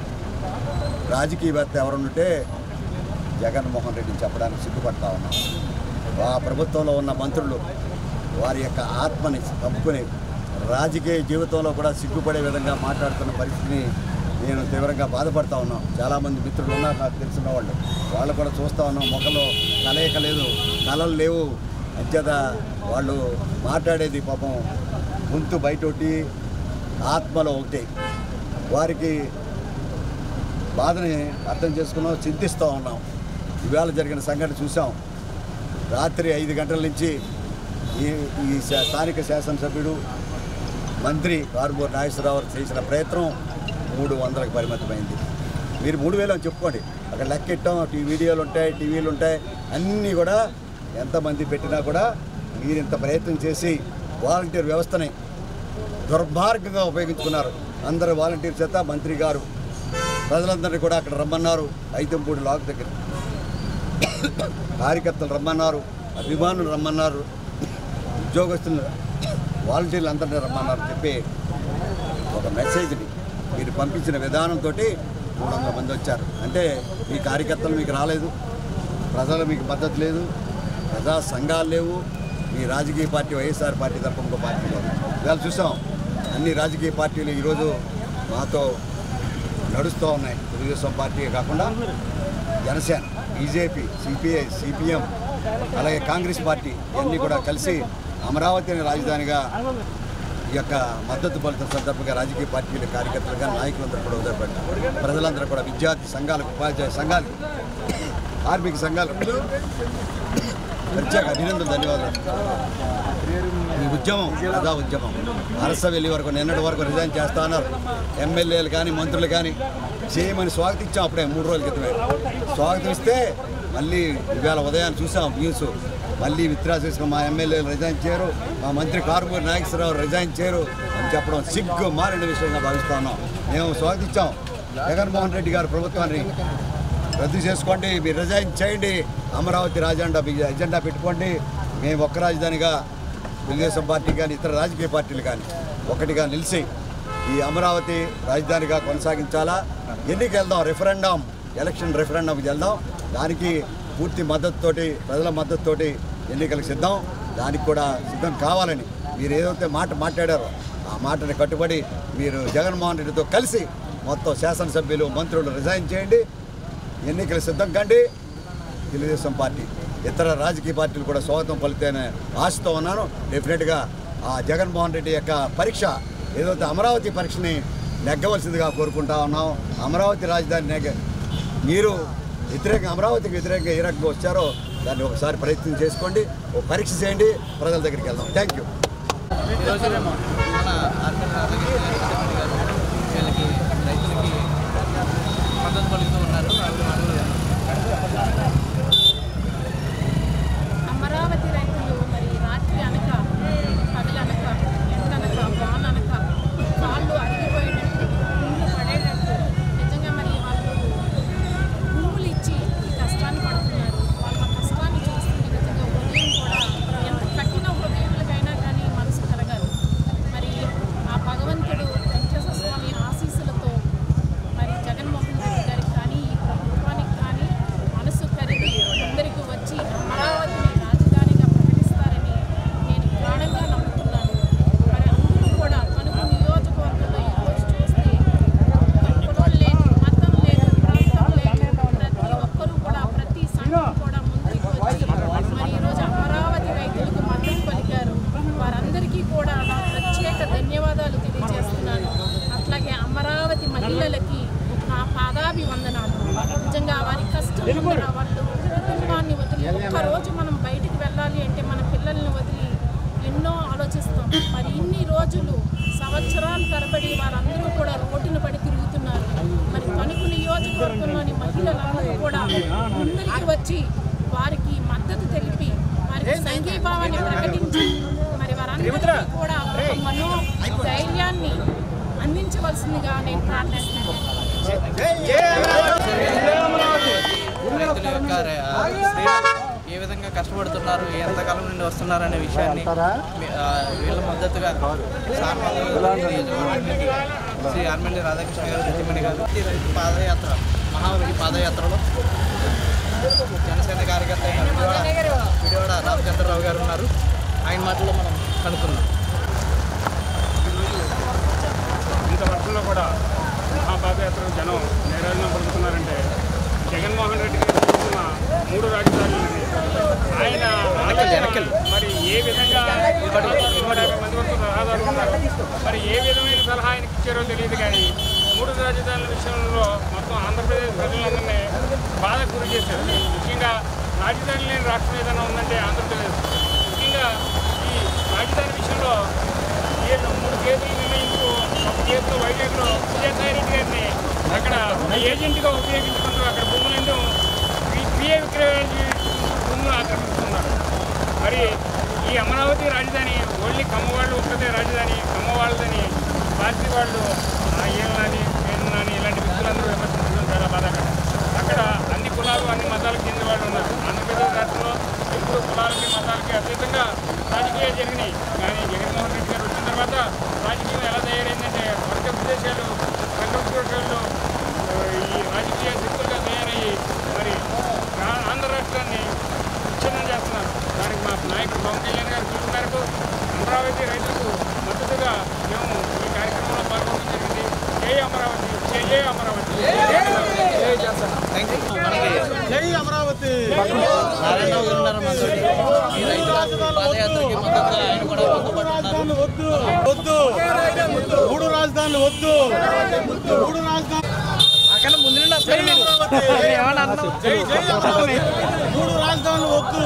రాజకీయవేత్త ఎవరుంటే జగన్మోహన్ రెడ్డిని చెప్పడానికి సిగ్గుపడతా ఉన్నాం ఆ ప్రభుత్వంలో ఉన్న మంత్రులు వారి యొక్క ఆత్మని తప్పుని రాజకీయ జీవితంలో కూడా సిగ్గుపడే విధంగా మాట్లాడుతున్న పరిస్థితిని నేను తీవ్రంగా బాధపడతా ఉన్నాం చాలామంది మిత్రులు ఉన్నారు నాకు తెలిసిన వాళ్ళు వాళ్ళు కూడా చూస్తూ ఉన్నాం మొక్కలో కలయిక లేదు కలలు లేవు అంచేత వాళ్ళు మాట్లాడేది పాపం గొంతు బయటొట్టి ఆత్మలో ఒకటి వారికి బాధని అర్థం చేసుకున్నాం చింతిస్తూ ఉన్నాం ఇవాళ జరిగిన సంఘటన చూసాం రాత్రి ఐదు గంటల నుంచి ఈ ఈ శా- స్థానిక శాసనసభ్యుడు మంత్రి కారుమూరి నాగేశ్వరరావు చేసిన ప్రయత్నం మూడు వందలకు పరిమితమైంది మీరు మూడు వేలు అని చెప్పుకోండి అక్కడ లెక్కెట్టాం టీ వీడియోలు ఉంటాయి టీవీలు ఉంటాయి అన్నీ కూడా ఎంతమంది పెట్టినా కూడా మీరు ఇంత ప్రయత్నం చేసి వాలంటీర్ వ్యవస్థని దుర్మార్గంగా ఉపయోగించుకున్నారు అందరు వాలంటీర్ చేత మంత్రి గారు ప్రజలందరినీ కూడా అక్కడ రమ్మన్నారు ఐతంపూడి లాక్ దగ్గర కార్యకర్తలు రమ్మన్నారు అభిమానులు రమ్మన్నారు ఉద్యోగస్తులు వాలంటీర్లు అందరినీ రమ్మన్నారు చెప్పి ఒక మెసేజ్ని మీరు పంపించిన విధానంతో మూడు వందల మంది వచ్చారు అంటే మీ కార్యకర్తలు మీకు రాలేదు ప్రజలు మీకు మద్దతు లేదు ప్రజా సంఘాలు లేవు మీ రాజకీయ పార్టీ వైఎస్ఆర్ పార్టీ తప్ప ఇంకో పార్టీ లేదు ఇవాళ చూసాం అన్ని రాజకీయ పార్టీలు ఈరోజు మాతో నడుస్తూ ఉన్నాయి తెలుగుదేశం పార్టీ కాకుండా జనసేన బీజేపీ సిపిఐ సిపిఎం అలాగే కాంగ్రెస్ పార్టీ ఇవన్నీ కూడా కలిసి అమరావతిని రాజధానిగా ఈ యొక్క మద్దతు ఫలితం సందర్భంగా రాజకీయ పార్టీల కార్యకర్తలుగా నాయకులందరూ కూడా ఉదయపడ్డారు ప్రజలందరూ కూడా విద్యార్థి సంఘాలకు ఉపాధ్యాయ సంఘాలకు కార్మిక సంఘాలకు ప్రత్యేక అభినందన ధన్యవాదాలు ఈ ఉద్యమం ప్రజా ఉద్యమం అరస వెళ్ళి వరకు నిన్నటి వరకు రిజైన్ చేస్తా అన్నారు ఎమ్మెల్యేలు కానీ మంత్రులు కానీ చేయమని స్వాగతించాం అప్పుడే మూడు రోజుల క్రితమే స్వాగతం ఇస్తే మళ్ళీ ఇవాళ ఉదయాన్ని చూసాం న్యూస్ మళ్ళీ విత్డ్రా చేసుకుని మా ఎమ్మెల్యేలు రిజైన్ చేయరు మా మంత్రి కారుమూరి నాగేశ్వరరావు రిజైన్ చేయరు అని చెప్పడం సిగ్గు మారిన విషయంగా భావిస్తా ఉన్నాం మేము స్వాగతించాం జగన్మోహన్ రెడ్డి గారి ప్రభుత్వాన్ని రద్దు చేసుకోండి మీరు రిజైన్ చేయండి అమరావతి రాజెండా మీ ఎజెండా పెట్టుకోండి మేము ఒక్క రాజధానిగా తెలుగుదేశం పార్టీ కానీ ఇతర రాజకీయ పార్టీలు కానీ ఒకటిగా నిలిచి ఈ అమరావతి రాజధానిగా కొనసాగించాలా ఎన్నిక వెళ్దాం రెఫరెండం ఎలక్షన్ రెఫరెండంకి వెళ్దాం దానికి పూర్తి మద్దతుతోటి ప్రజల మద్దతుతోటి ఎన్నికలకు సిద్ధం దానికి కూడా సిద్ధం కావాలని మీరు ఏదైతే మాట మాట్లాడారో ఆ మాటని కట్టుబడి మీరు జగన్మోహన్ రెడ్డితో కలిసి మొత్తం శాసనసభ్యులు మంత్రులు రిజైన్ చేయండి ఎన్నికలు సిద్ధం కండి తెలుగుదేశం పార్టీ ఇతర రాజకీయ పార్టీలు కూడా స్వాగతం పలితేనే ఆశతో ఉన్నాను డెఫినెట్గా ఆ జగన్మోహన్ రెడ్డి యొక్క పరీక్ష ఏదైతే అమరావతి పరీక్షని నెగ్గవలసిందిగా కోరుకుంటా ఉన్నాం అమరావతి రాజధాని నెగ్గ మీరు వ్యతిరేక అమరావతికి వ్యతిరేకంగా ఏ రకంగా వచ్చారో దాన్ని ఒకసారి ప్రయత్నం చేసుకోండి ఓ పరీక్ష చేయండి ప్రజల దగ్గరికి వెళ్దాం థ్యాంక్ యూ ఈరోజు మన ఆర్మీ రాధాకృష్ణ గారు వీళ్ళకి రైతులకి మద్దతు పలుకుతూ ఉన్నారు అభిమానులు అమరావతి రైతులు మరి రాత్రి అనక పగలనక ఎండనక వాననక కాళ్ళు అరిగిపోయినట్టు గుండెలు పడేటట్టు నిజంగా మరి వాళ్ళు భూములు ఇచ్చి ఈ కష్టాన్ని పడుతున్నారు వాళ్ళ కష్టాన్ని చూస్తుంటే నిజంగా ఉదయం కూడా ఎంత కఠిన హృదయులకైనా కానీ మనసు కలగదు మరి ఆ భగవంతుడు వెంకటేశ్వర స్వామి ఆశీస్సులతో మరి జగన్మోహన్ రెడ్డి గారికి కానీ ఈ ప్రభుత్వానికి కానీ మనసు కరిగి అందరికీ వచ్చి అమరావతిని రాజధానిగా ప్రకటిస్తారని నేను ప్రాణంగా నమ్ముతున్నాను మరి అందరూ కూడా కనుక నియోజకవర్గంలో ఈరోజు చూస్తే ఎక్కడో లేదు మతం లేదు ప్రాంతం లేదు ప్రతి ఒక్కరూ కూడా ప్రతి సంఘం కూడా ముందుకు వచ్చి మరి ఈరోజు అమరావతి రైతులకు మద్దతు పలికారు వారందరికీ కూడా నా ప్రత్యేక ధన్యవాదాలు తెలియజేస్తున్నాను అట్లాగే అమరావతి మహిళలకి నా పాదాభివందనాలు నిజంగా వారి కష్టం ముందర వాళ్ళు కుటుంబాన్ని వదిలి ఒక్కరోజు మనం బయటికి వెళ్ళాలి అంటే మన పిల్లల్ని వదిలి ఎన్నో ఆలోచిస్తాం మరి ఇన్ని రోజులు సంవత్సరాల తరబడి వారందరూ కూడా రోడ్డున పడి తిరుగుతున్నారు మరి తణుకు నియోజకవర్గంలోని మహిళలందరూ కూడా ముందరికి వచ్చి వారికి మద్దతు తెలిపి వారికి సంఘీభావాన్ని ప్రకటించి మరి వారందరికీ కూడా ఒక మనో ధైర్యాన్ని అందించవలసిందిగా నేను ప్రార్థిస్తున్నాను రైతుల యొక్క రే- ఆ, స్త్రీలు ఏ విధంగా కష్టపడుతున్నారు ఎంతకాలం నుండి వస్తున్నారు అనే విషయాన్ని మీ- ఆ, వీళ్ళ మద్దతుగా సామాన్య నియోజకవర్గం నుండి శ్రీ ఆర్మల్లి రాధాకృష్ణ గారు సత్యమణి గారు ఈ రైతు పాదయాత్ర మహావరి పాదయాత్రలో జనసేన కార్యకర్త అయిన విజయవాడ విజయవాడ రామచంద్రరావు గారు ఉన్నారు ఆయన మాటల్లో మనం కనుక్కుందాం ఇంత వర్షంలో కూడా మహాపాదయాత్ర జనం నేరాలను పలుకుతున్నారంటే జగన్మోహన్ రెడ్డి గారు తీసుకున్న మూడు రాజధానులని ఆయన ఆలోచన మరి ఏ విధంగా నూట యాభై మంది వరకు రహదారులు ఉన్నారు మరి ఏ విధమైన సలహా ఆయనకి ఇచ్చారో తెలియదు కానీ మూడు రాజధానుల విషయంలో మొత్తం ఆంధ్రప్రదేశ్ ప్రజలందరినీ బాధకు గురి చేశారు ముఖ్యంగా రాజధాని లేని రాష్ట్రం ఏదైనా ఉందంటే ఆంధ్రప్రదేశ్ ముఖ్యంగా ఈ రాజధాని విషయంలో ఏడు మూడు కేసులు నిర్ణయించు ఒక కేసులో వైజాగ్లో విజయసాయి రెడ్డి గారిని అక్కడ ఏజెంట్గా ఉపయోగించుకుంటూ అక్కడ భూములను పిఏ విక్రయానికి భూములు ఆక్రమిస్తున్నారు మరి ఈ అమరావతి రాజధాని ఓన్లీ కమ్మవాళ్ళు ఒక్కటే రాజధాని కమ్మవాళ్ళదని పార్టీ వాళ్ళు ఆ ఏళ్ళని పేరునని ఇలాంటి వ్యక్తులందరూ విమర్శించడం చాలా బాధాకరం అక్కడ అన్ని కులాలు అన్ని మతాలకు చెందిన వాళ్ళు ఉన్నారు ఆంధ్రప్రదేశ్ రాష్ట్రంలో ఎప్పుడు కులాలకి మతాలకి అతీతంగా రాజకీయాలు జరిగినాయి కానీ జగన్మోహన్ రెడ్డి గారు వచ్చిన తర్వాత రాజకీయం ఎలా తయారైందంటే వర్గ ఉద్దేశాలు రంగ ఉద్దేశాలు ఆ, ఈ రాజకీయ శక్తులుగా తయారయ్యి మరి ఆ- ఆంధ్ర రాష్ట్రాన్ని విచ్ఛిన్నం చేస్తున్నారు దానికి మా నాయకుడు పవన్ కళ్యాణ్ గారు పిలుపు మేరకు అమరావతి రైతులకు మద్దతుగా మేము ఈ కార్యక్రమంలో పాల్గొనడం జరిగింది జై అమరావతి జై జై అమరావతి జై చేస్తాను థ్యాంక్ యూ మనకి జై అమరావతి నారాయణ గారు ఉన్నారు మనతో ఈ రైతుల పాదయాత్రకి మద్దతుగా ఆయన కూడా మనతో పాటు ఉన్నారు వద్దు మూడు రాజధానులు వద్దు మూడు రాజధానులు అక్కడ ముందు నుండి వస్తారు మీరు ఏమన్నా అన్నాం మూడు రాజధానులు వద్దు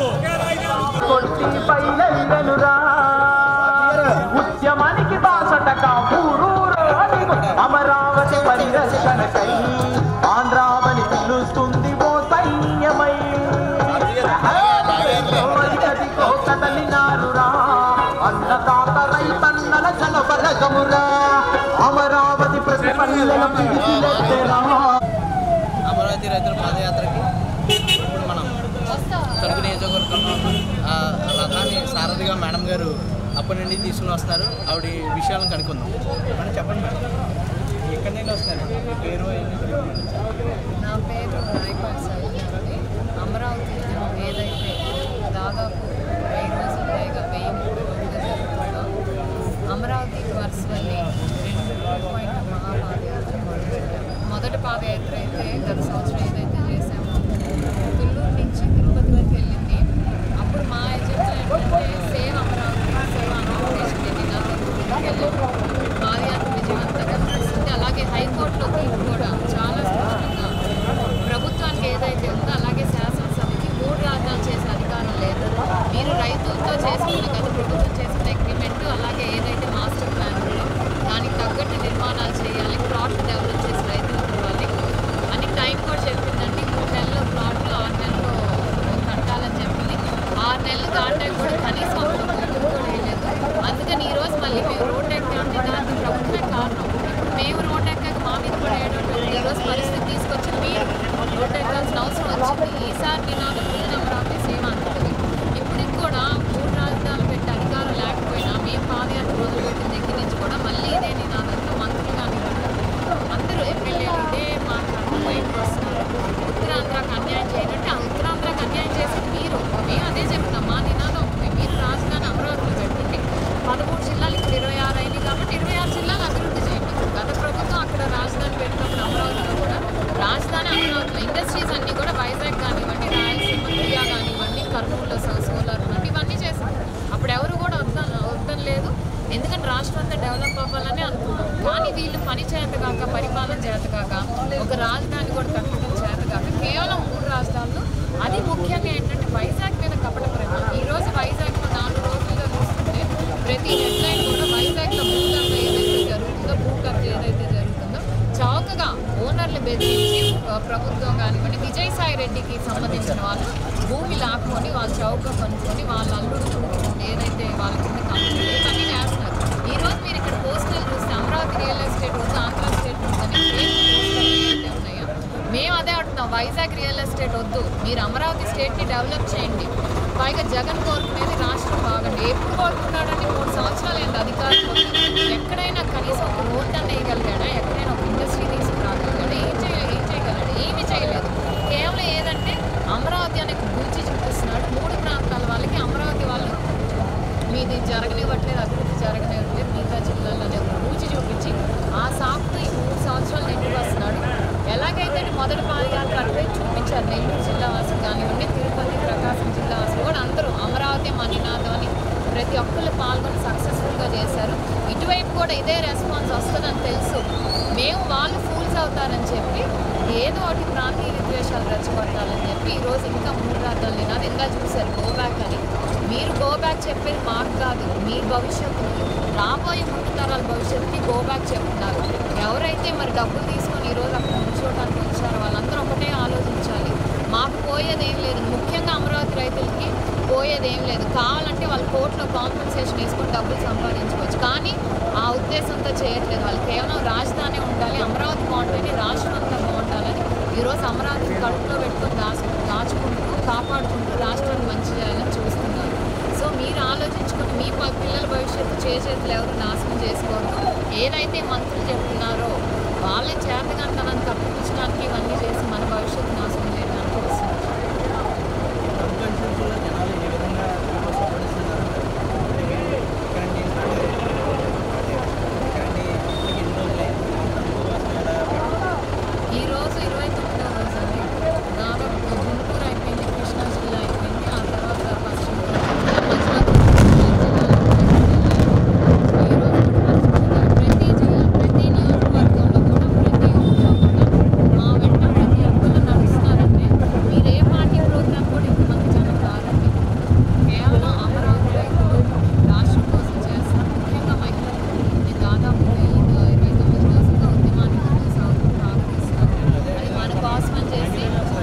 ఉద్యమానికి బాసటక ఊరూరాని అమరావతి పరిరక్షణకై ఆంధ్రావని పిలుస్తుంది ఓ సైన్యమై కోరికదిగో కదలినారురా అన్నదాత రైతన్నల జనబలగమురా అమరావతి ప్రతి పల్లెల పిలిచినెత్తెరా. అమరావతి రైతుల పాదయాత్రకి ఇప్పుడు మనం తణుకు నియోజకవర్గంలో ఆ, రథాన్ని సారథిగా మేడం గారు అప్పటి నుండి తీసుకుని వస్తున్నారు ఆవిడ విషయాలను కనుక్కుందాం మేడం చెప్పండి మేడం ఎక్కడి నుండి వస్తున్నారు మీ పేరు అవన్నీ తెలుపండి. నా పేరు రాయపాటి సౌజన్య అమరావతి ఉద్యమం ఏదైతే దాదాపు వెయ్యి రోజులు పైగా వెయ్యి మూడు రోజులుగా జరుగుతుందో అమరావతి వర్చువల్లీ రెండు పాయింట్ మహాపాదయాత్ర మొదలుపెట్టాము మొదటి పాదయాత్ర అయితే గత సంవత్సరం ఏదైతే చేసామో తుళ్ళూరు నుంచి తిరుపతి వరకు వెళ్ళింది అప్పుడు మా ఎజెండా ఏంటంటే సేవ్ అమరావతి సేవ్ ఆంధ్రప్రదేశ్ వెళ్ళాము పాదయాత్ర విజయవంతంగా ముగిసింది అలాగే హైకోర్టులో తీర్పు కూడా చాలా స్పష్టంగా ప్రభుత్వానికి ఏదైతే ఉందో అలాగే శాసనసభకి మూడు రాజధానులు చేసే అధికారం లేదు మీరు రైతులతో చేసుకున్న గత ప్రభుత్వం చేసుకున్న అగ్రిమెంట్ అలాగే ఏదైతే మాస్టర్ ప్లాన్ ఉందో దానికి తగ్గట్టు నిర్మాణాలు చేయాలి ప్లాట్ డెవలప్ చేసి రైతులకు ఇవ్వాలి అని టైం కూడా చెప్పిందండి మూడు నెలల్లో ప్లాట్లు ఆరు నెలల్లో కట్టాలని చెప్పింది ఆరు నెలలు దాటాక కూడా కనీసం ఒక భూమి కూడా వేయలేదు అందుకని ఈ రోజు మళ్ళీ మేము రోడ్ ఎక్కామంటే దానికి ప్రభుత్వమే కారణం ఇప్పుడు మేము రోడ్ ఎక్కాక మా మీద పడేటటువంటి ఈ రోజు పరిస్థితి తీసుకొచ్చి మీరు రోడ్ ఎక్కాల్సిన అవసరం వచ్చింది ఈసారి నినాదం పూర్తి అమరావతి సేవ అంటుంది ఇప్పటికి కూడా మూడు రాజధానులు పెట్టే అధికారం లేకపోయినా మేము పాదయాత్ర మొదలుపెట్టిన దగ్గర నుంచి కూడా మళ్ళీ ఇదే నినాదంతో మంత్రులు కానివ్వండి అందరూ ఎమ్మెల్యేలు ఇదే మాట్లాడుతూ బయటకు వస్తున్నారు ఉత్తరాంధ్రకు అన్యాయం చేయాలంటే ఆ ఉత్తరాంధ్రకు అన్యాయం చేసింది మీరు మేము అదే చెప్తున్నాం మా నినాదం ఒకటే. మీరు రాజధాని అమరావతిలో పెట్టండి పదమూడు జిల్లాలు ఇప్పుడు ఇరవై ఆరు అయింది కాబట్టి ఇరవై ఆరు జిల్లాలు అభివృద్ధి చేయండి గత ప్రభుత్వం అక్కడ రాజధాని పెట్టినప్పుడు అమరావతిలో కూడా రాజధాని అమరావతిలో ఇండస్ట్రీస్ అన్నీ కూడా వైజాగ్ కానివ్వండి రాయలసీమ క్రియా కానివ్వండి కర్నూలులో సో- సోలార్ ప్లాంట్ ఇవన్నీ చేశారు అప్పుడు ఎవరు కూడా వద్దాం వద్దని లేదు ఎందుకంటే రాష్ట్రం అంతా డెవలప్ అవ్వాలని అనుకున్నాం కానీ వీళ్ళు పని చేత కాక పరిపాలన చేత కాక ఒక రాజధాని కూడా కట్టడం చేత కాక కేవలం మూడు రాజధానులు అది ముఖ్యంగా ఏంటంటే వైజాగ్ మీద కపట ప్రేమ ఈ రోజు వైజాగ్లో నాలుగు రోజులుగా చూస్తుంటే ప్రతి హెడ్లైన్ కూడా వైజాగ్లో భూదండ ఏదైతే జరుగుతుందో భూ కబ్జా ఏదైతే జరుగుతుందో చౌకగా ఓనర్లు బెదిరించి ఆ, ప్రభుత్వం కానివ్వండి విజయసాయి రెడ్డికి సంబంధించిన వాళ్ళు భూమి లాక్కొని వాళ్ళు చౌక కొనుక్కొని వాళ్ళ అల్లుడు కొడుకు ఏదైతే వాళ్ళ కింద కంపెనీలు ఇవన్నీ చేస్తున్నారు ఈ రోజు మీరు ఇక్కడ పోస్టల్ చూస్తే అమరావతి రియల్ ఎస్టేట్ ఉంది ఆంధ్ర స్టేట్ ఉందని fake పోస్టర్లు ఏవైతే ఉన్నాయో మేము అదే అంటున్నాం వైజాగ్ రియల్ ఎస్టేట్ వద్దు మీరు అమరావతి స్టేట్ని డెవలప్ చేయండి పైగా జగన్ కోరుకునేది రాష్ట్రం బాగండి ఎప్పుడు కోరుకున్నాడంటే మూడు సంవత్సరాలు ఏంటి అధికారం ఎక్కడైనా కనీసం ఒక రోడ్ అన్న వేయగలిగాడా ఎక్కడైనా ఒక ఇండస్ట్రీ తీసుకురాగలిగాడా ఏం చేయ ఏం చేయగలడు ఏమీ చేయలేదు కేవలం ఏదంటే అమరావతి అనే గురించి చూపిస్తున్నాడు మూడు ప్రాంతాల వాళ్ళకి అమరావతి వాళ్ళు ఇవ్వట్లేదు అభివృద్ధి జరగనివ్వట్లేదు మిగతా జిల్లాలోనే రుచి చూపించి ఆ సాకుతో ఈ మూడు సంవత్సరాలు నెగ్గుకు వస్తున్నాడు ఎలాగైతే మొదటి పాదయాత్ర అటువైపు చూపించారు నెల్లూరు జిల్లా వాసులు కానివ్వండి తిరుపతి ప్రకాశం జిల్లా వాసులు కూడా అందరూ అమరావతి మణినాథం అని ప్రతి ఒక్కళ్ళు పాల్గొని సక్సెస్ఫుల్గా చేశారు ఇటువైపు కూడా ఇదే రెస్పాన్స్ వస్తుందని తెలుసు మేము వాళ్ళు ఫూల్స్ అవుతారని చెప్పి ఏదో ఒకటి ప్రాంతీయ విద్వేషాలు రెచ్చగొట్టాలని చెప్పి ఈరోజు ఇంకా మూడు రాద్దాలు నేను అది ఇంకా చూశారు గో బ్యాక్ అని మీరు గో బ్యాక్ చెప్పేది మాకు కాదు మీ భవిష్యత్తుకి రాబోయే ముందు తరాల భవిష్యత్తుకి గో బ్యాక్ చెప్తున్నారు ఎవరైతే మరి డబ్బులు తీసుకొని ఈరోజు అక్కడ కూర్చోవడానికి వచ్చారో వాళ్ళందరూ ఒకటే ఆలోచించాలి మాకు పోయేది ఏం లేదు ముఖ్యంగా అమరావతి రైతులకి పోయేది ఏం లేదు కావాలంటే వాళ్ళు కోర్టులో కాంపెన్సేషన్ వేసుకొని డబ్బులు సంపాదించుకోవచ్చు కానీ ఆ ఉద్దేశంతో చేయట్లేదు వాళ్ళు కేవలం రాజధాని ఉండాలి అమరావతి బాగుంటేనే రాష్ట్రం అంతా బాగుండాలని ఈరోజు అమరావతిని కడుపులో పెట్టుకొని దాచు దాచుకుంటూ కాపాడుకుంటూ రాష్ట్రాన్ని మంచి చేయాలని చూస్తున్నారు సో మీరు ఆలోచించుకొని మీ ప- పిల్లల భవిష్యత్తు చేసేట్లు ఎవరు నాశనం చేసుకోవద్దు ఏదైతే మంత్రులు చెప్తున్నారో వాళ్ళ చేతకంతనాన్ని తప్పించడానికి ఇవన్నీ చేసి మన భవిష్యత్తు నాశనం చేయడానికి వస్తున్నారు ఈ రోజు ఇరవై తొమ్మిదో రోజు అండి దాదాపు గుంటూరు అయిపోయింది కృష్ణా జిల్లా అయిపోయింది ఆ తర్వాత పశ్చిమ ప్రతి జిల్లా ప్రతి నియోజకవర్గంలో కూడా ప్రతి ఊళ్ళో కూడా మా వెంట ప్రతి ఒక్కరు నడుస్తున్నారంటే మీరు ఏ పార్టీ ప్రోగ్రామ్ కూడా ఇంతమంది జనం రారండి కేవలం అమరావతి రైతులు రాష్ట్రం కోసం చేస్తారు ముఖ్యంగా మహిళలు నేను దాదాపు ఐదు ఇరవై తొమ్మిది రోజులుగా ఉద్యమాన్ని ముందుకు సాగుతూ సాగిస్తున్నారు అది మన కోసం చేసి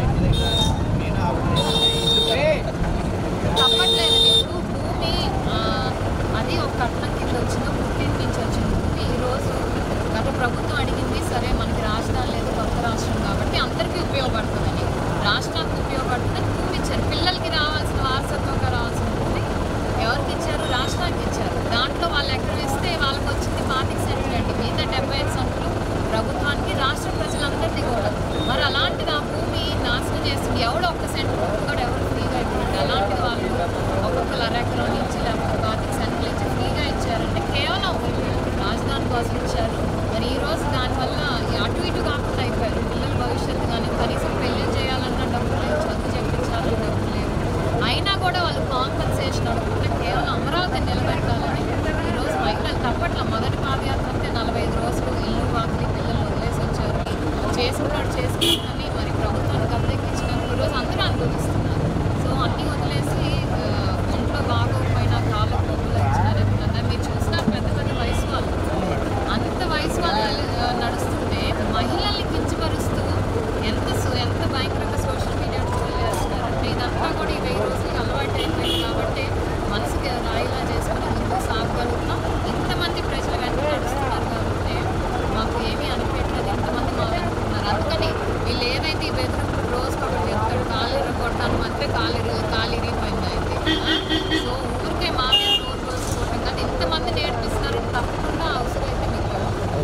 తప్పట్లేదు ఇప్పుడు భూమి ఆ, అది ఒక కట్నం కింద వచ్చిన పుట్టింటి నుంచి వచ్చిన భూమి ఈరోజు గత ప్రభుత్వం అడిగింది సరే మనకి రాజధాని లేదు కొత్త రాష్ట్రం కాబట్టి అందరికీ ఉపయోగపడుతుందని రాష్ట్రానికి ఉపయోగపడుతుందని భూమి ఇచ్చారు పిల్లలకి రావాల్సిన వారసత్వంగా రావాల్సిన భూమి ఎవరికి ఇచ్చారు రాష్ట్రానికి ఇచ్చారు దాంట్లో వాళ్ళు ఎక్కడ ఇస్తే వాళ్ళకి వచ్చింది పాతిక సెంట్లు అండి మిగతా డెబ్బై ఐదు సెంట్లు ప్రభుత్వానికి రాష్ట్ర ప్రజలందరిది కూడా మరి అలాంటిది ఆ భూమి నాశనం చేస్తుంది ఎవడో ఒక్క సెంట్ భూమి కూడా ఎవరు ఫ్రీగా ఇవ్వండి అలాంటిది వాళ్ళు ఒక్కొక్కరు అరెకరం నుంచి లేకపోతే పాతిక సెంట్లు ఇచ్చి ఫ్రీగా ఇచ్చారంటే కేవలం రాజధాని కోసం ఇచ్చారు మరి ఈ రోజు దానివల్ల అటు ఇటు కాకుండా అయిపోయారు పిల్లల భవిష్యత్తు కానీ కనీసం పెళ్లి చేయాలన్నా డబ్బులు లేవు చదువు చెప్పించాలన్నా డబ్బులు లేవు అయినా కూడా వాళ్ళు కాంపన్సేషన్ అడుగుతుంటే కేవలం అమరావతిని నిలబెట్టాలని ఈరోజు మహిళలు తప్పట్ల మొదటి పాదయాత్ర అంటే నలభై ఐదు రోజులు ఇల్లు వాకిలి పిల్లలు వదిలేసి వచ్చారు చేసిన వాడు చేసుకుంటుందని మరి ప్రభుత్వానికి అద్దెకిచ్చినందుకు ఈరోజు అందరూ అనుభవిస్తున్నారు సో అన్నీ వదిలేసి ఆ, ఒంట్లో బాగోకపోయినా కాళ్ళకు డబ్బులు ఇచ్చినారు మీరు చూసినా పెద్ద పెద్ద వయసు వాళ్ళు అంత వయసు వాళ్ళు ఆ, నడుస్తుంటే మహిళల్ని కించపరుస్తూ ఎంత సో- ఎంత భయంకరంగా సోషల్ మీడియా ట్రోల్ చేస్తున్నారంటే ఇదంతా కూడా ఈ వెయ్యి రోజులకి అలవాటు అయిపోయింది కాబట్టి మనసుకి రాయిలా చేసుకుని ముందుకు సాగగలుగుతున్నాం ఇంతమంది ప్రజలు వెంట నడుస్తున్నారు కాబట్టి మాకు ఏమీ అనిపించలేదు ఇంతమంది మా వెంట ఉన్నారు అందుకని వీళ్ళు ఏదైతే ఈ బెదిరింపు రోజు ఒకటి చెప్తాడు కాలు ఇరగొట్టాను అంటే కాలు ఇరు కాలు ఇరిగిపోయింది అయితే సో ఊరికే మా మీద రోజు రోజుకోవటం కానీ ఇంతమంది నేర్పిస్తున్నారు తప్పకుండా అవసరం అయితే మీకు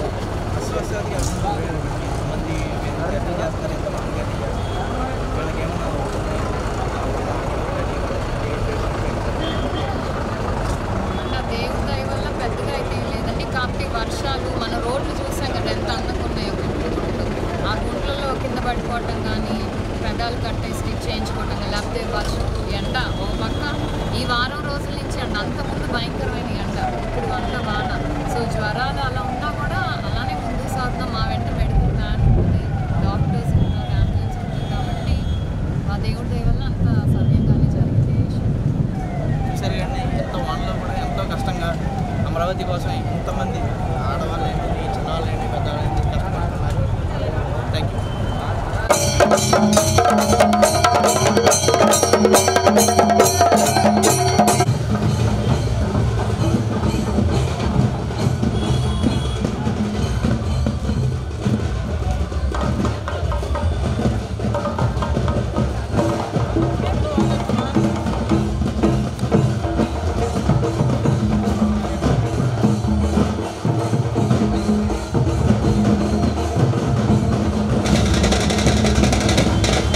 అంటే ఆ దేవుడి దయ వల్ల పెద్దగా అయితే ఏం లేదండి కాకపోతే ఈ వర్షాలు మన రోడ్లు చూసాం కదా ఎంత అందంగా ఉన్నాయో గుంటలు గుంటలు ఆ గుంటలలో కింద పడిపోవటం కానీ పెదాలు కట్టేసి స్టిచ్ చేయించుకోవటం కానీ లేకపోతే వర్షం ఎండ ఓ పక్క ఈ వారం రోజుల నుంచి ఎండ అంతకుముందు భయంకరమైన ఎండ ఇప్పుడు అంత వాన సో జ్వరాలు అలా ఉన్నా కూడా అలానే ముందుకు సాగుతున్నాం మా వెంట మెడికల్ వ్యాన్ ఉంది డాక్టర్స్ ఉన్నారు అంబులెన్స్ ఉంటుంది కాబట్టి ఆ దేవుడి దయ వల్ల అంత సవ్యంగానే జరిగింది ఈ విషయం చూసారు కానీ ఎంత వానలో కూడా ఎంతో కష్టంగా అమరావతి కోసం ఇంతమంది ఆడవాళ్ళు ఏంటి చిన్నవాళ్ళు ఏంటి పెద్దవాళ్ళు ఏంటి కష్టపడుతున్నారు థ్యాంక్ యూ Thank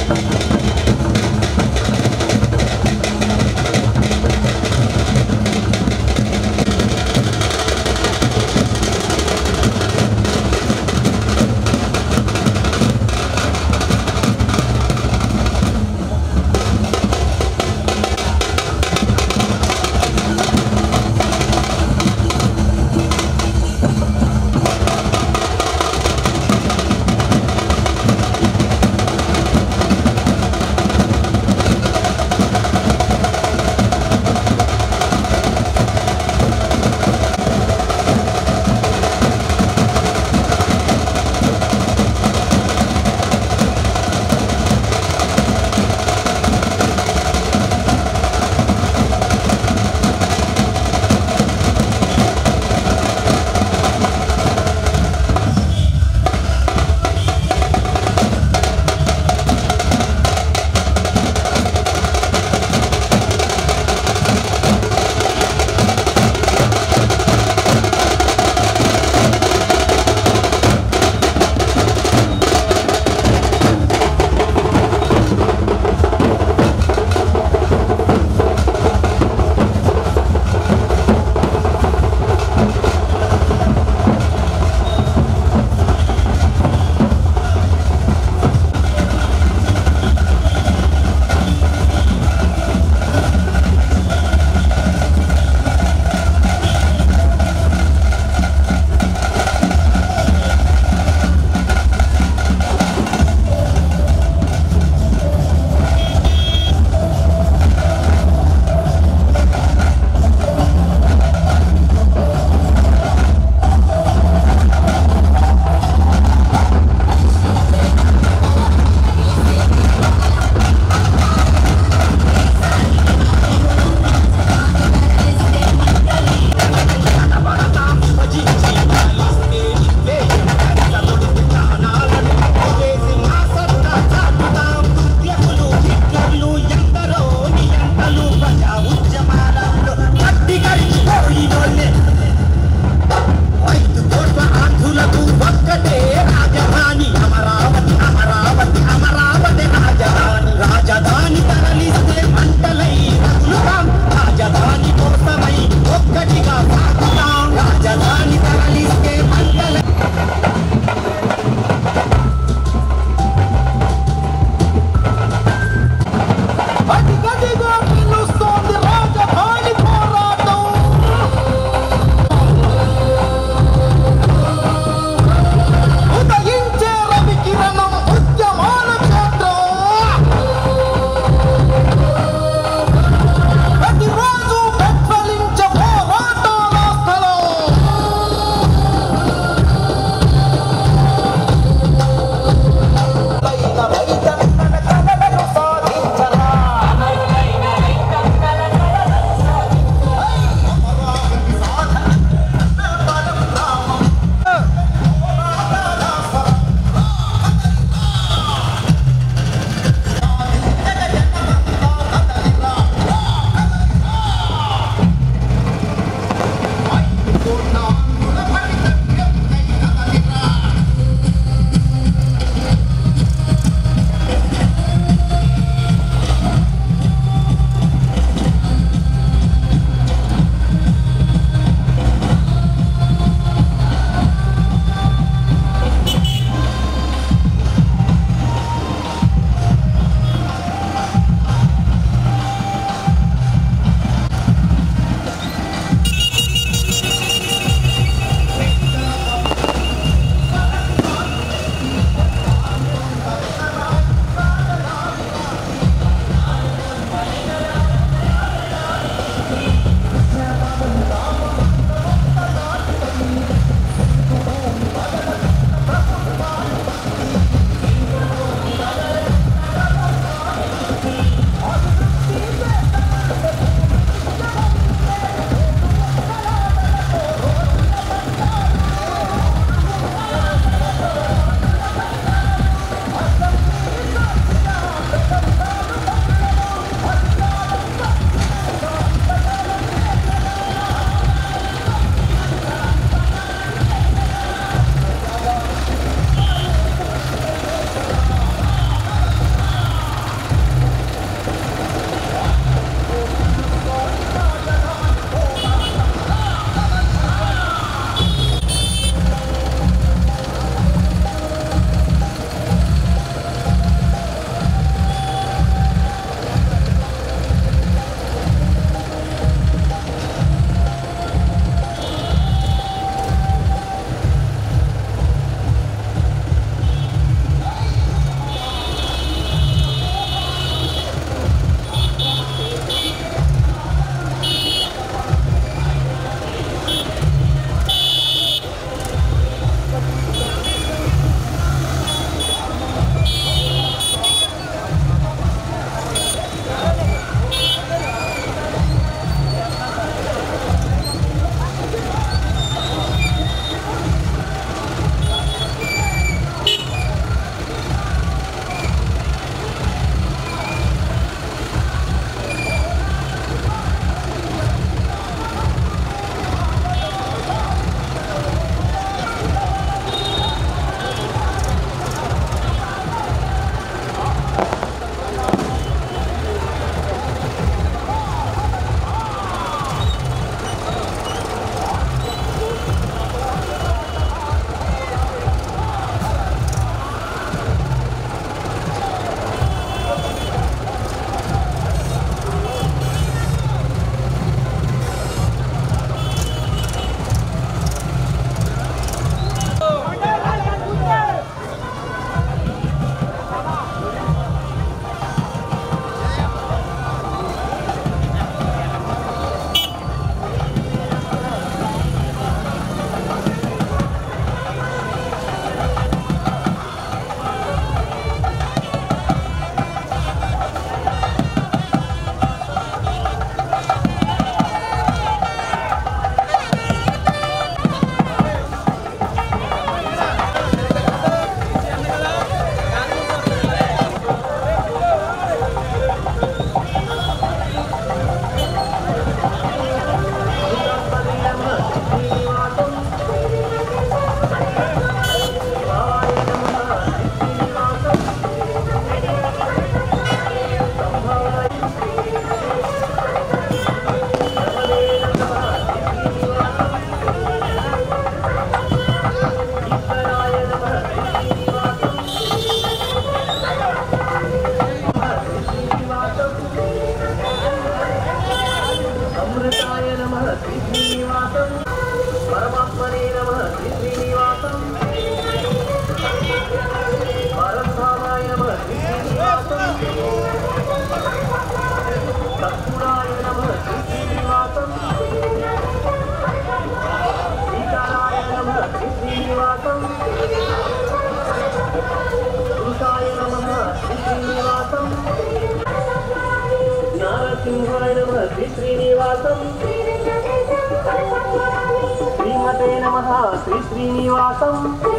శ్రీ శ్రీనివాసం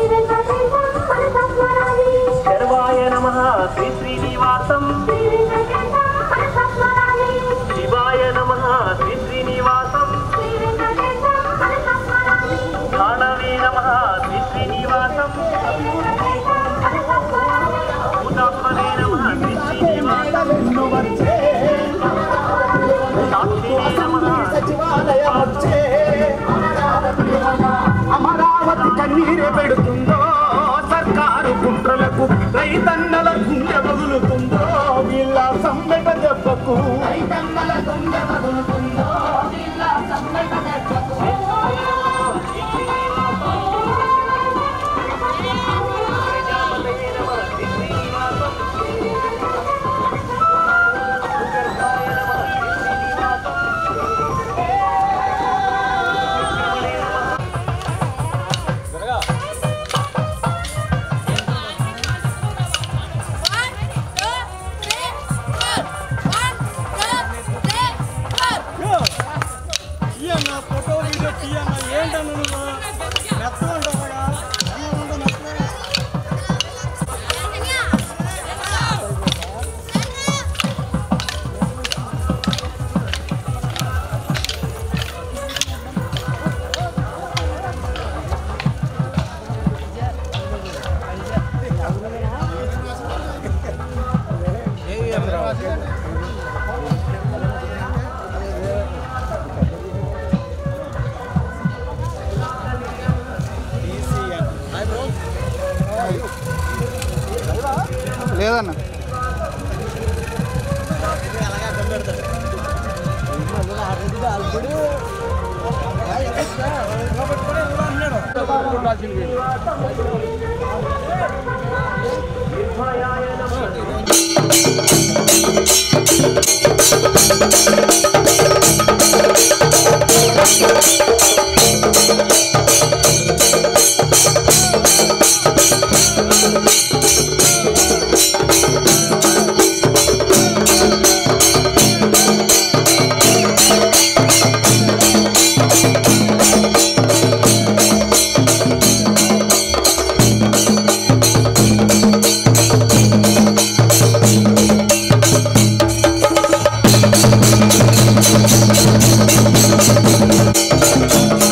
శర్వాయ నమ శ్రీ శ్రీనివాసం శివాయ నమ శ్రీ శ్రీనివాసం ధానవే నమ శ్రీ శ్రీనివాసం భూతాత్మనే నమ శ్రీ శ్రీనివాసం సాక్షినే నమ అమరావతి కన్నీరే పెడుతుందో సర్కారు కుట్రలకు రైతన్నల గుండె పగులుతుందో వీళ్ళ సమ్మెట దెబ్బకు రైతన్నల గుండె పగులుతుందో వీళ్ళ సమ్మెట దెబ్బకు తీయన్న ఫోటో వీడియో తీయన్న ఏంటన్న నువ్వు మెత్తమంటావా లేదన్న శ్రీ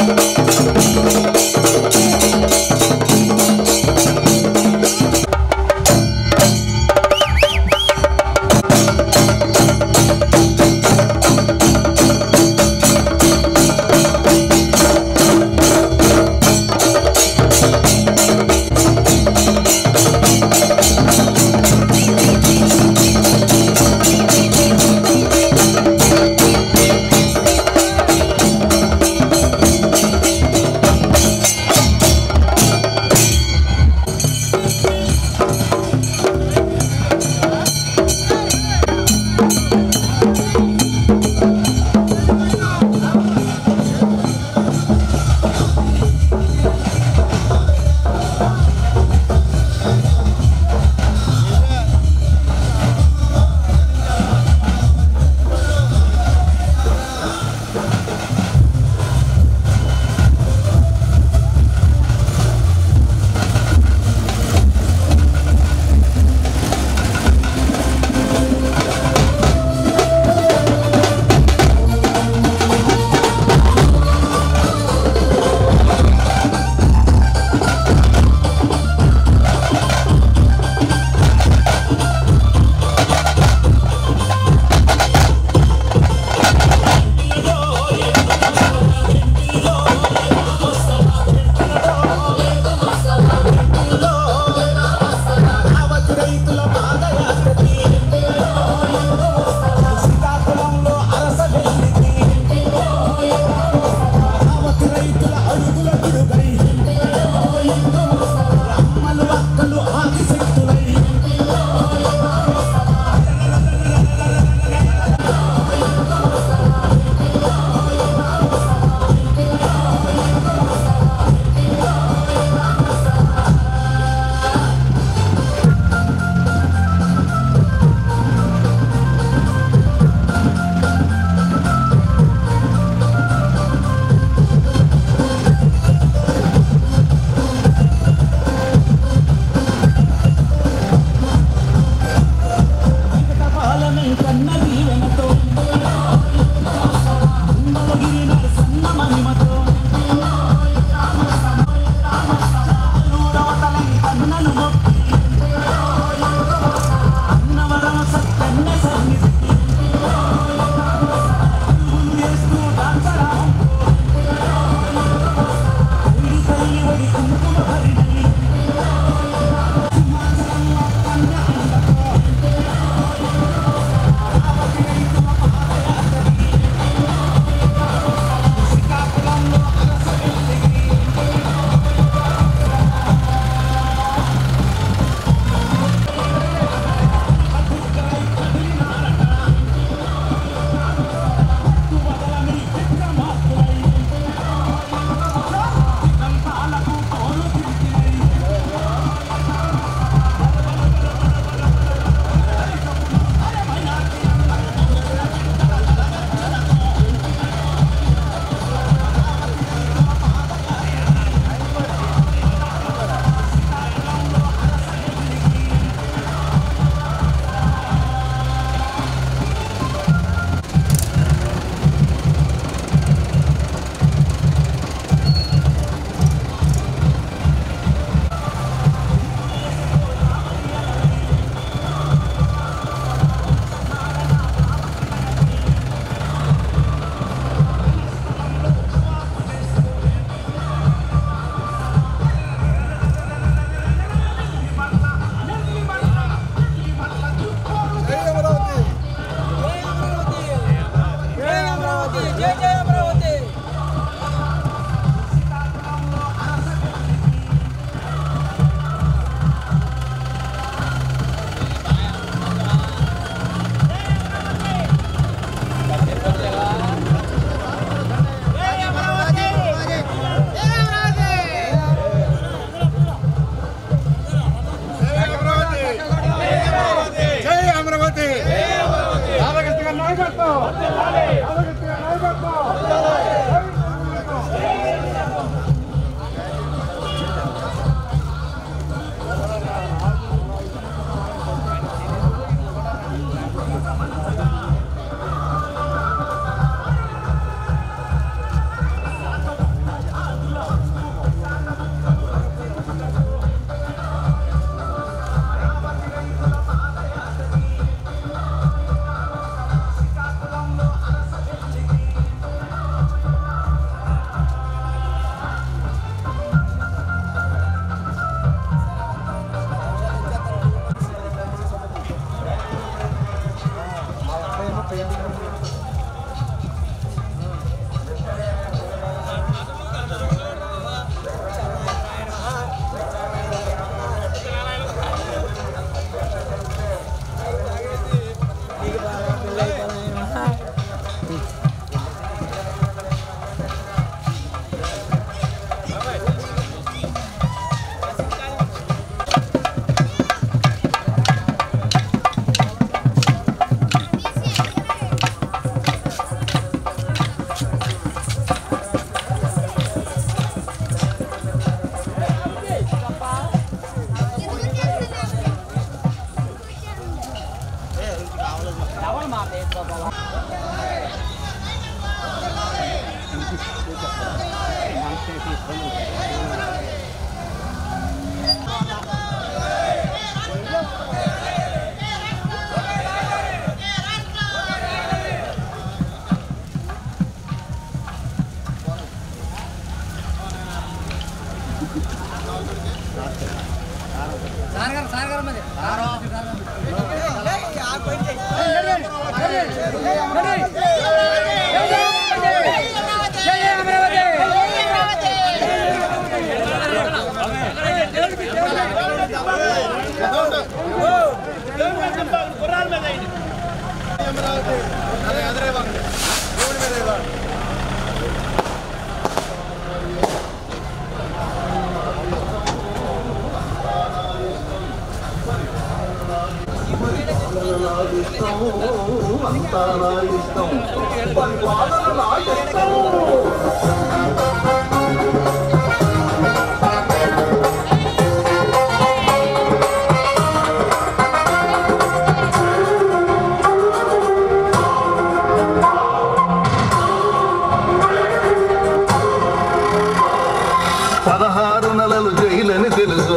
పదహారు నెలలు జైలని తెలుసు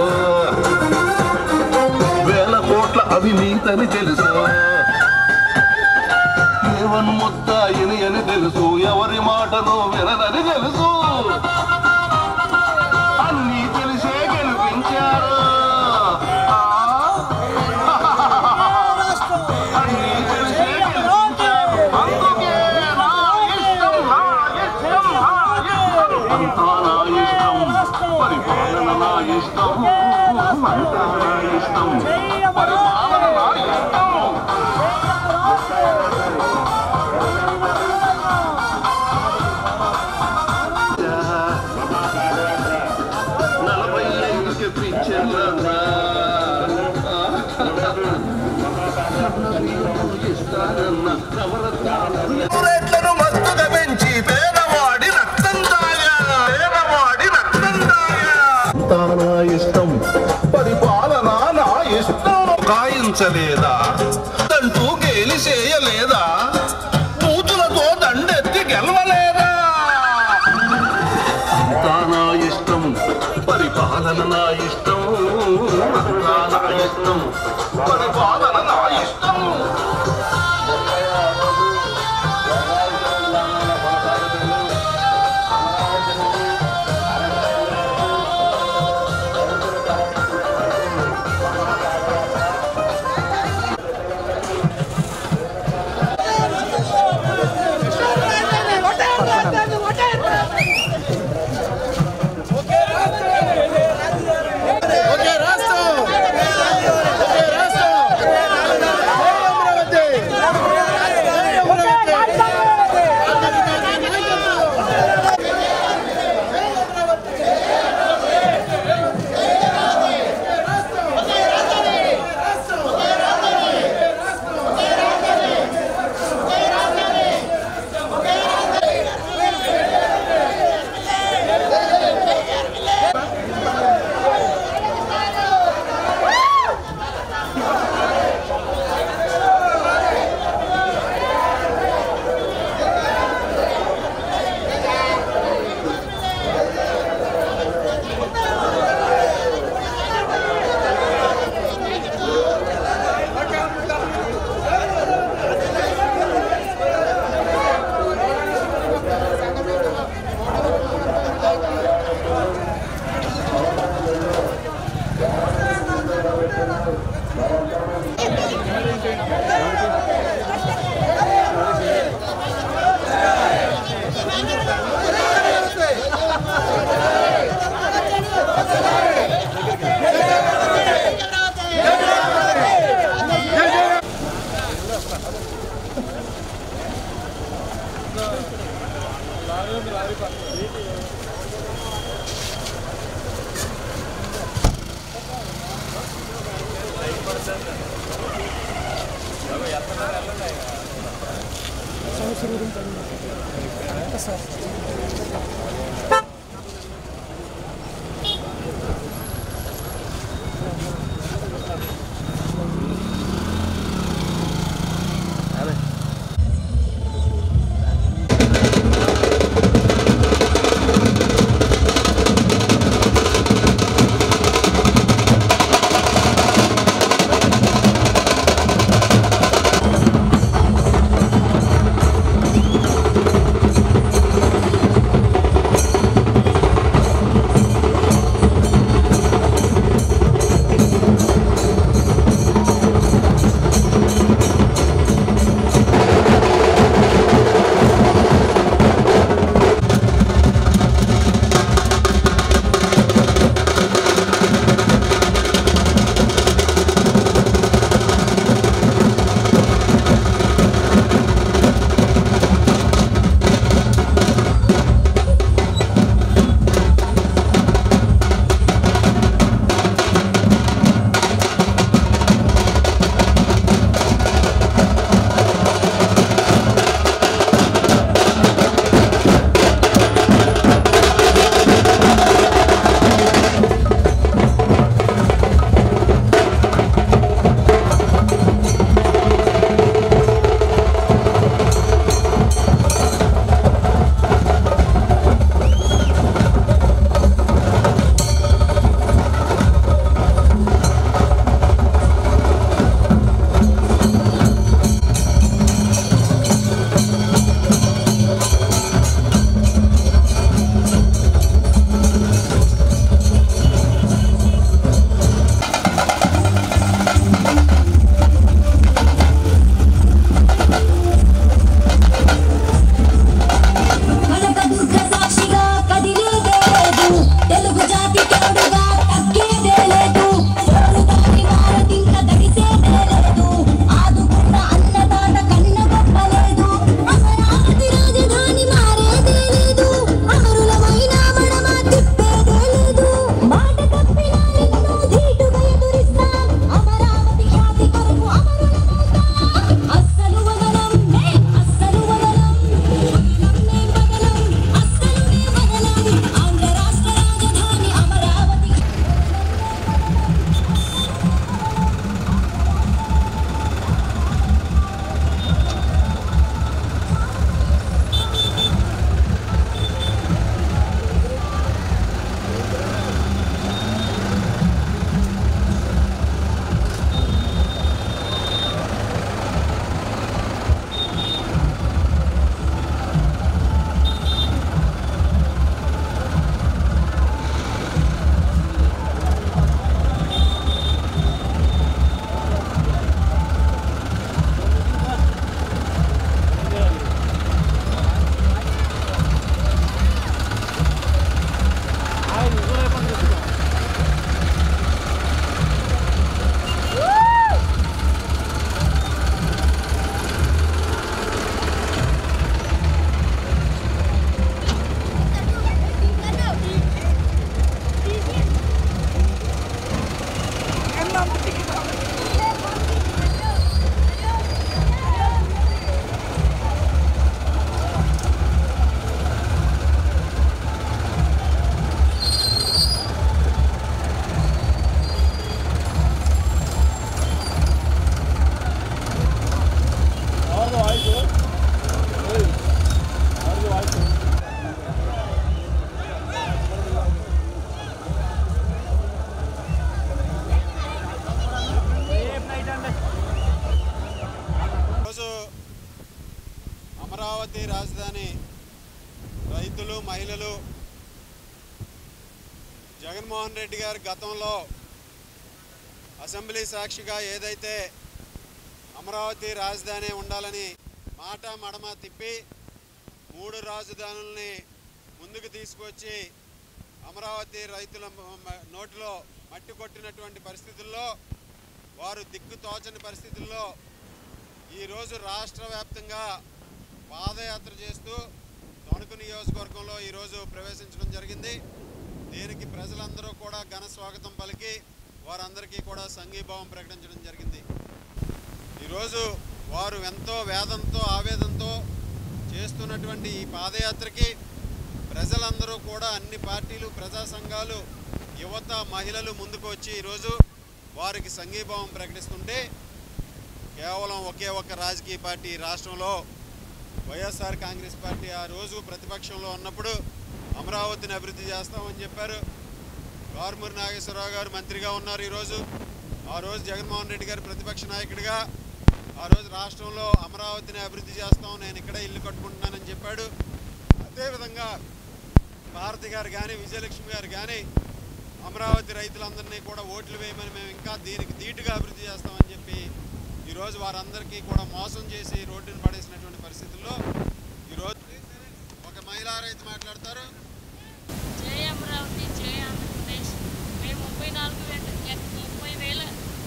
వేల కోట్ల అవినీతని తెలుసు ఏవన్ ముత్తాయిని అని తెలుసు ఎవరి మాటను వినదని తెలుసు అన్నీ తెలిసే గెలిపించారు ఆ? అన్నీ తెలిసే గెలిపించారు. అందుకే నా ఇష్టం, నా ఇష్టం, నా ఇష్టం. అంతా నా ఇష్టం పరిపాలన నా ఇష్టం అంతా నా ఇష్టం పరిపాలన నా ఇష్టం నలభై ఐదుకి పిచ్చర్లన్నా రేట్లను మత్తుగా పెంచి పేదవాడి రక్తం తాగా పేదవాడి రక్తం తాగా నా ఇష్టం పరిపాలన నా ఇష్టం కాయించలేదా అంటూ గేలి చేయలేదా కూతులతో దండెత్తి గెలవలేదా అంతా నా ఇష్టం పరిపాలన నా ఇష్టం అంతా నా ఇష్టం పరిపాలన నా ఇష్టం ఒకే రాష్ట్రం ఒకే రాష్ట్రం జై అమరావతి జగన్మోహన్ రెడ్డి గారు గతంలో అసెంబ్లీ సాక్షిగా ఏదైతే అమరావతి రాజధాని ఉండాలని మాట మడమ తిప్పి మూడు రాజధానుల్ని ముందుకు తీసుకొచ్చి అమరావతి రైతుల మ- మ- నోటిలో మట్టి కొట్టినటువంటి పరిస్థితుల్లో వారు దిక్కు తోచని పరిస్థితుల్లో ఈరోజు రాష్ట్ర వ్యాప్తంగా పాదయాత్ర చేస్తూ తణుకు నియోజకవర్గంలో ఈరోజు ప్రవేశించడం జరిగింది దీనికి ప్రజలందరూ కూడా ఘన స్వాగతం పలికి వారందరికీ కూడా సంఘీభావం ప్రకటించడం జరిగింది ఈరోజు వారు ఎంతో వేదంతో ఆవేదంతో చేస్తున్నటువంటి ఈ పాదయాత్రకి ప్రజలందరూ కూడా అన్ని పార్టీలు ప్రజా సంఘాలు యువత మహిళలు ముందుకు వచ్చి ఈరోజు వారికి సంఘీభావం ప్రకటిస్తుంటే కేవలం ఒకే ఒక్క రాజకీయ పార్టీ ఈ రాష్ట్రంలో వైఎస్ఆర్ కాంగ్రెస్ పార్టీ ఆ రోజు ప్రతిపక్షంలో ఉన్నప్పుడు అమరావతిని అభివృద్ధి చేస్తామని చెప్పారు కారుమూరి నాగేశ్వరరావు గారు మంత్రిగా ఉన్నారు ఈరోజు ఆ రోజు జగన్మోహన్ రెడ్డి గారు ప్రతిపక్ష నాయకుడిగా ఆ రోజు రాష్ట్రంలో అమరావతిని అభివృద్ధి చేస్తాం నేను ఇక్కడే ఇల్లు కట్టుకుంటున్నానని చెప్పాడు అదేవిధంగా భారతి గారు కానీ విజయలక్ష్మి గారు కానీ అమరావతి రైతులందరినీ కూడా ఓట్లు వేయమని మేము ఇంకా దీనికి ధీటుగా అభివృద్ధి చేస్తామని చెప్పి ఈరోజు వారందరికీ కూడా మోసం చేసి రోడ్డును పడేసినటువంటి పరిస్థితుల్లో ఈరోజు ఒక మహిళా రైతు మాట్లాడతారు జై అమరావతి జై ఆంధ్రప్రదేశ్ మేము ముప్పై నాలుగు వేల ఎక్- ముప్పై వేల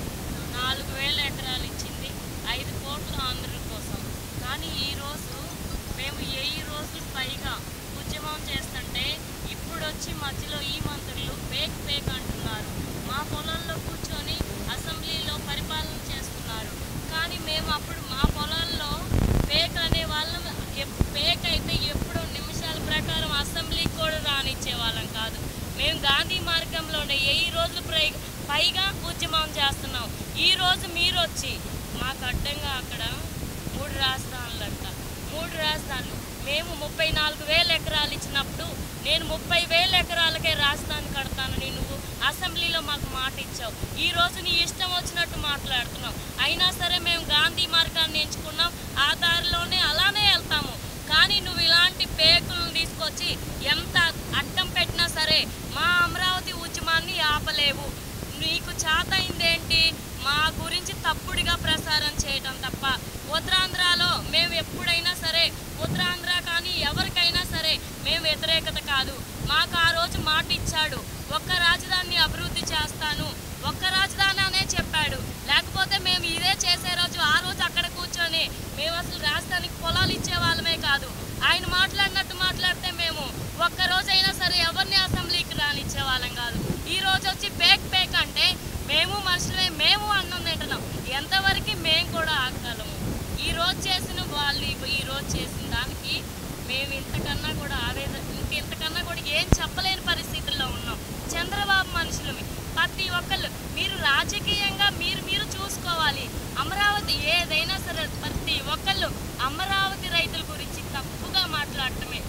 నాలుగు వేల ఎకరాలు ఇచ్చింది ఐదు కోట్ల ఆంధ్రుల కోసం కానీ ఈరోజు మేము వెయ్యి రోజులు పైగా ఉద్యమం చేస్తుంటే ఇప్పుడు వచ్చి మధ్యలో ఈ మంత్రులు పేక్ పేక్ అంటున్నారు మా పొలాల్లో కూర్చొని అసెంబ్లీలో పరిపాలన చేస్తున్నారు కానీ మేము అప్పుడు మా పొలాల్లో పేక్ అనే వాళ్ళం ఎప్- పేక్ అయితే ఎప్పుడో నిమిషాల ప్రకారం అసెంబ్లీకి కూడా రానిచ్చే వాళ్ళం కాదు మేము గాంధీ మార్గంలోనే వెయ్యి రోజులు ప్రై- పైగా ఉద్యమం చేస్తున్నాం ఈ రోజు మీరు వచ్చి మాకు అడ్డంగా అక్కడ మూడు రాజధానులు అంట మూడు రాజధానులు మేము ముప్పై నాలుగు వేల ఎకరాలు ఇచ్చినప్పుడు నేను ముప్పై వేల ఎకరాలకే రాజధాని కడతానని నువ్వు అసెంబ్లీలో మాకు మాట ఇచ్చావు ఈ రోజు నీ ఇష్టం వచ్చినట్టు మాట్లాడుతున్నావు అయినా సరే మేము గాంధీ మార్గాన్ని ఎంచుకున్నాం ఆ దారిలోనే అలానే వెళ్తాము కానీ నువ్వు ఇలాంటి పేకులను తీసుకొచ్చి ఎంత అడ్డం పెట్టినా సరే మా అమరావతి ఉద్యమాన్ని ఆపలేవు నీకు చేతయిందేంటి మా గురించి తప్పుడుగా ప్రసారం చేయటం తప్ప ఉత్తరాంధ్రలో మేము ఎప్పుడైనా సరే ఉత్తరాంధ్ర కానీ ఎవరికైనా సరే మేము వ్యతిరేకత కాదు మాకు ఆ రోజు మాట ఇచ్చాడు ఒక్క రాజధానిని అభివృద్ధి చేస్తాను ఒక్క రాజధాని అనే చెప్పాడు లేకపోతే మేము ఇదే చేసే రోజు ఆ రోజు అక్కడ కూర్చొని మేము అసలు రాజధానికి పొలాలు ఇచ్చే వాళ్ళమే కాదు ఆయన మాట్లాడినట్టు మాట్లాడితే మేము ఒక్క రోజైనా సరే ఎవరిని అసెంబ్లీకి రానిచ్చే వాళ్ళం కాదు ఈ రోజు వచ్చి పేక్ పేక్ అంటే మేము మనుషులమే మేము అన్నం తింటున్నాం ఎంతవరకు మేము కూడా ఆగగలము ఈ రోజు చేసిన వాళ్ళు ఈ- ఈ రోజు చేసిన దానికి మేము ఇంతకన్నా కూడా ఆవేదన ఇంకెంతకన్నా కూడా ఏం చెప్పలేని పరిస్థితుల్లో ఉన్నాం చంద్రబాబు మనుషులమి ప్రతి ఒక్కళ్ళు మీరు రాజకీయంగా మీరు మీరు చూసుకోవాలి అమరావతి ఏదైనా సరే ప్రతి ఒక్కళ్ళు అమరావతి రైతుల గురించి తప్పుగా మాట్లాడటమే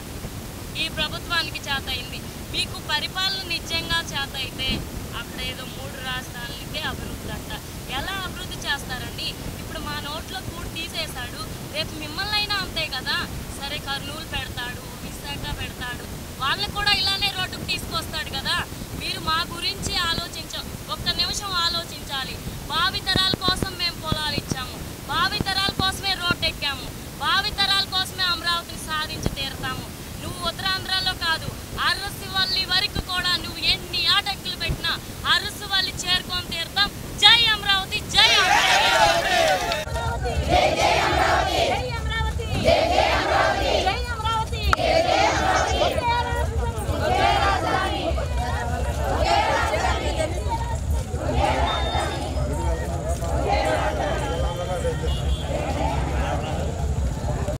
ఈ ప్రభుత్వానికి చేత అయింది మీకు పరిపాలన నిజంగా చేత అయితే అక్కడ ఏదో మూడు రాజధానులకే అభివృద్ధి అంట ఎలా అభివృద్ధి చేస్తారండి ఇప్పుడు మా నోట్లో కూడి తీసేశాడు రేపు మిమ్మల్ని అయినా అంతే కదా సరే కర్నూలు పెడతాడు విశాఖ పెడతాడు వాళ్ళని కూడా ఇలానే రోడ్డుకు తీసుకొస్తాడు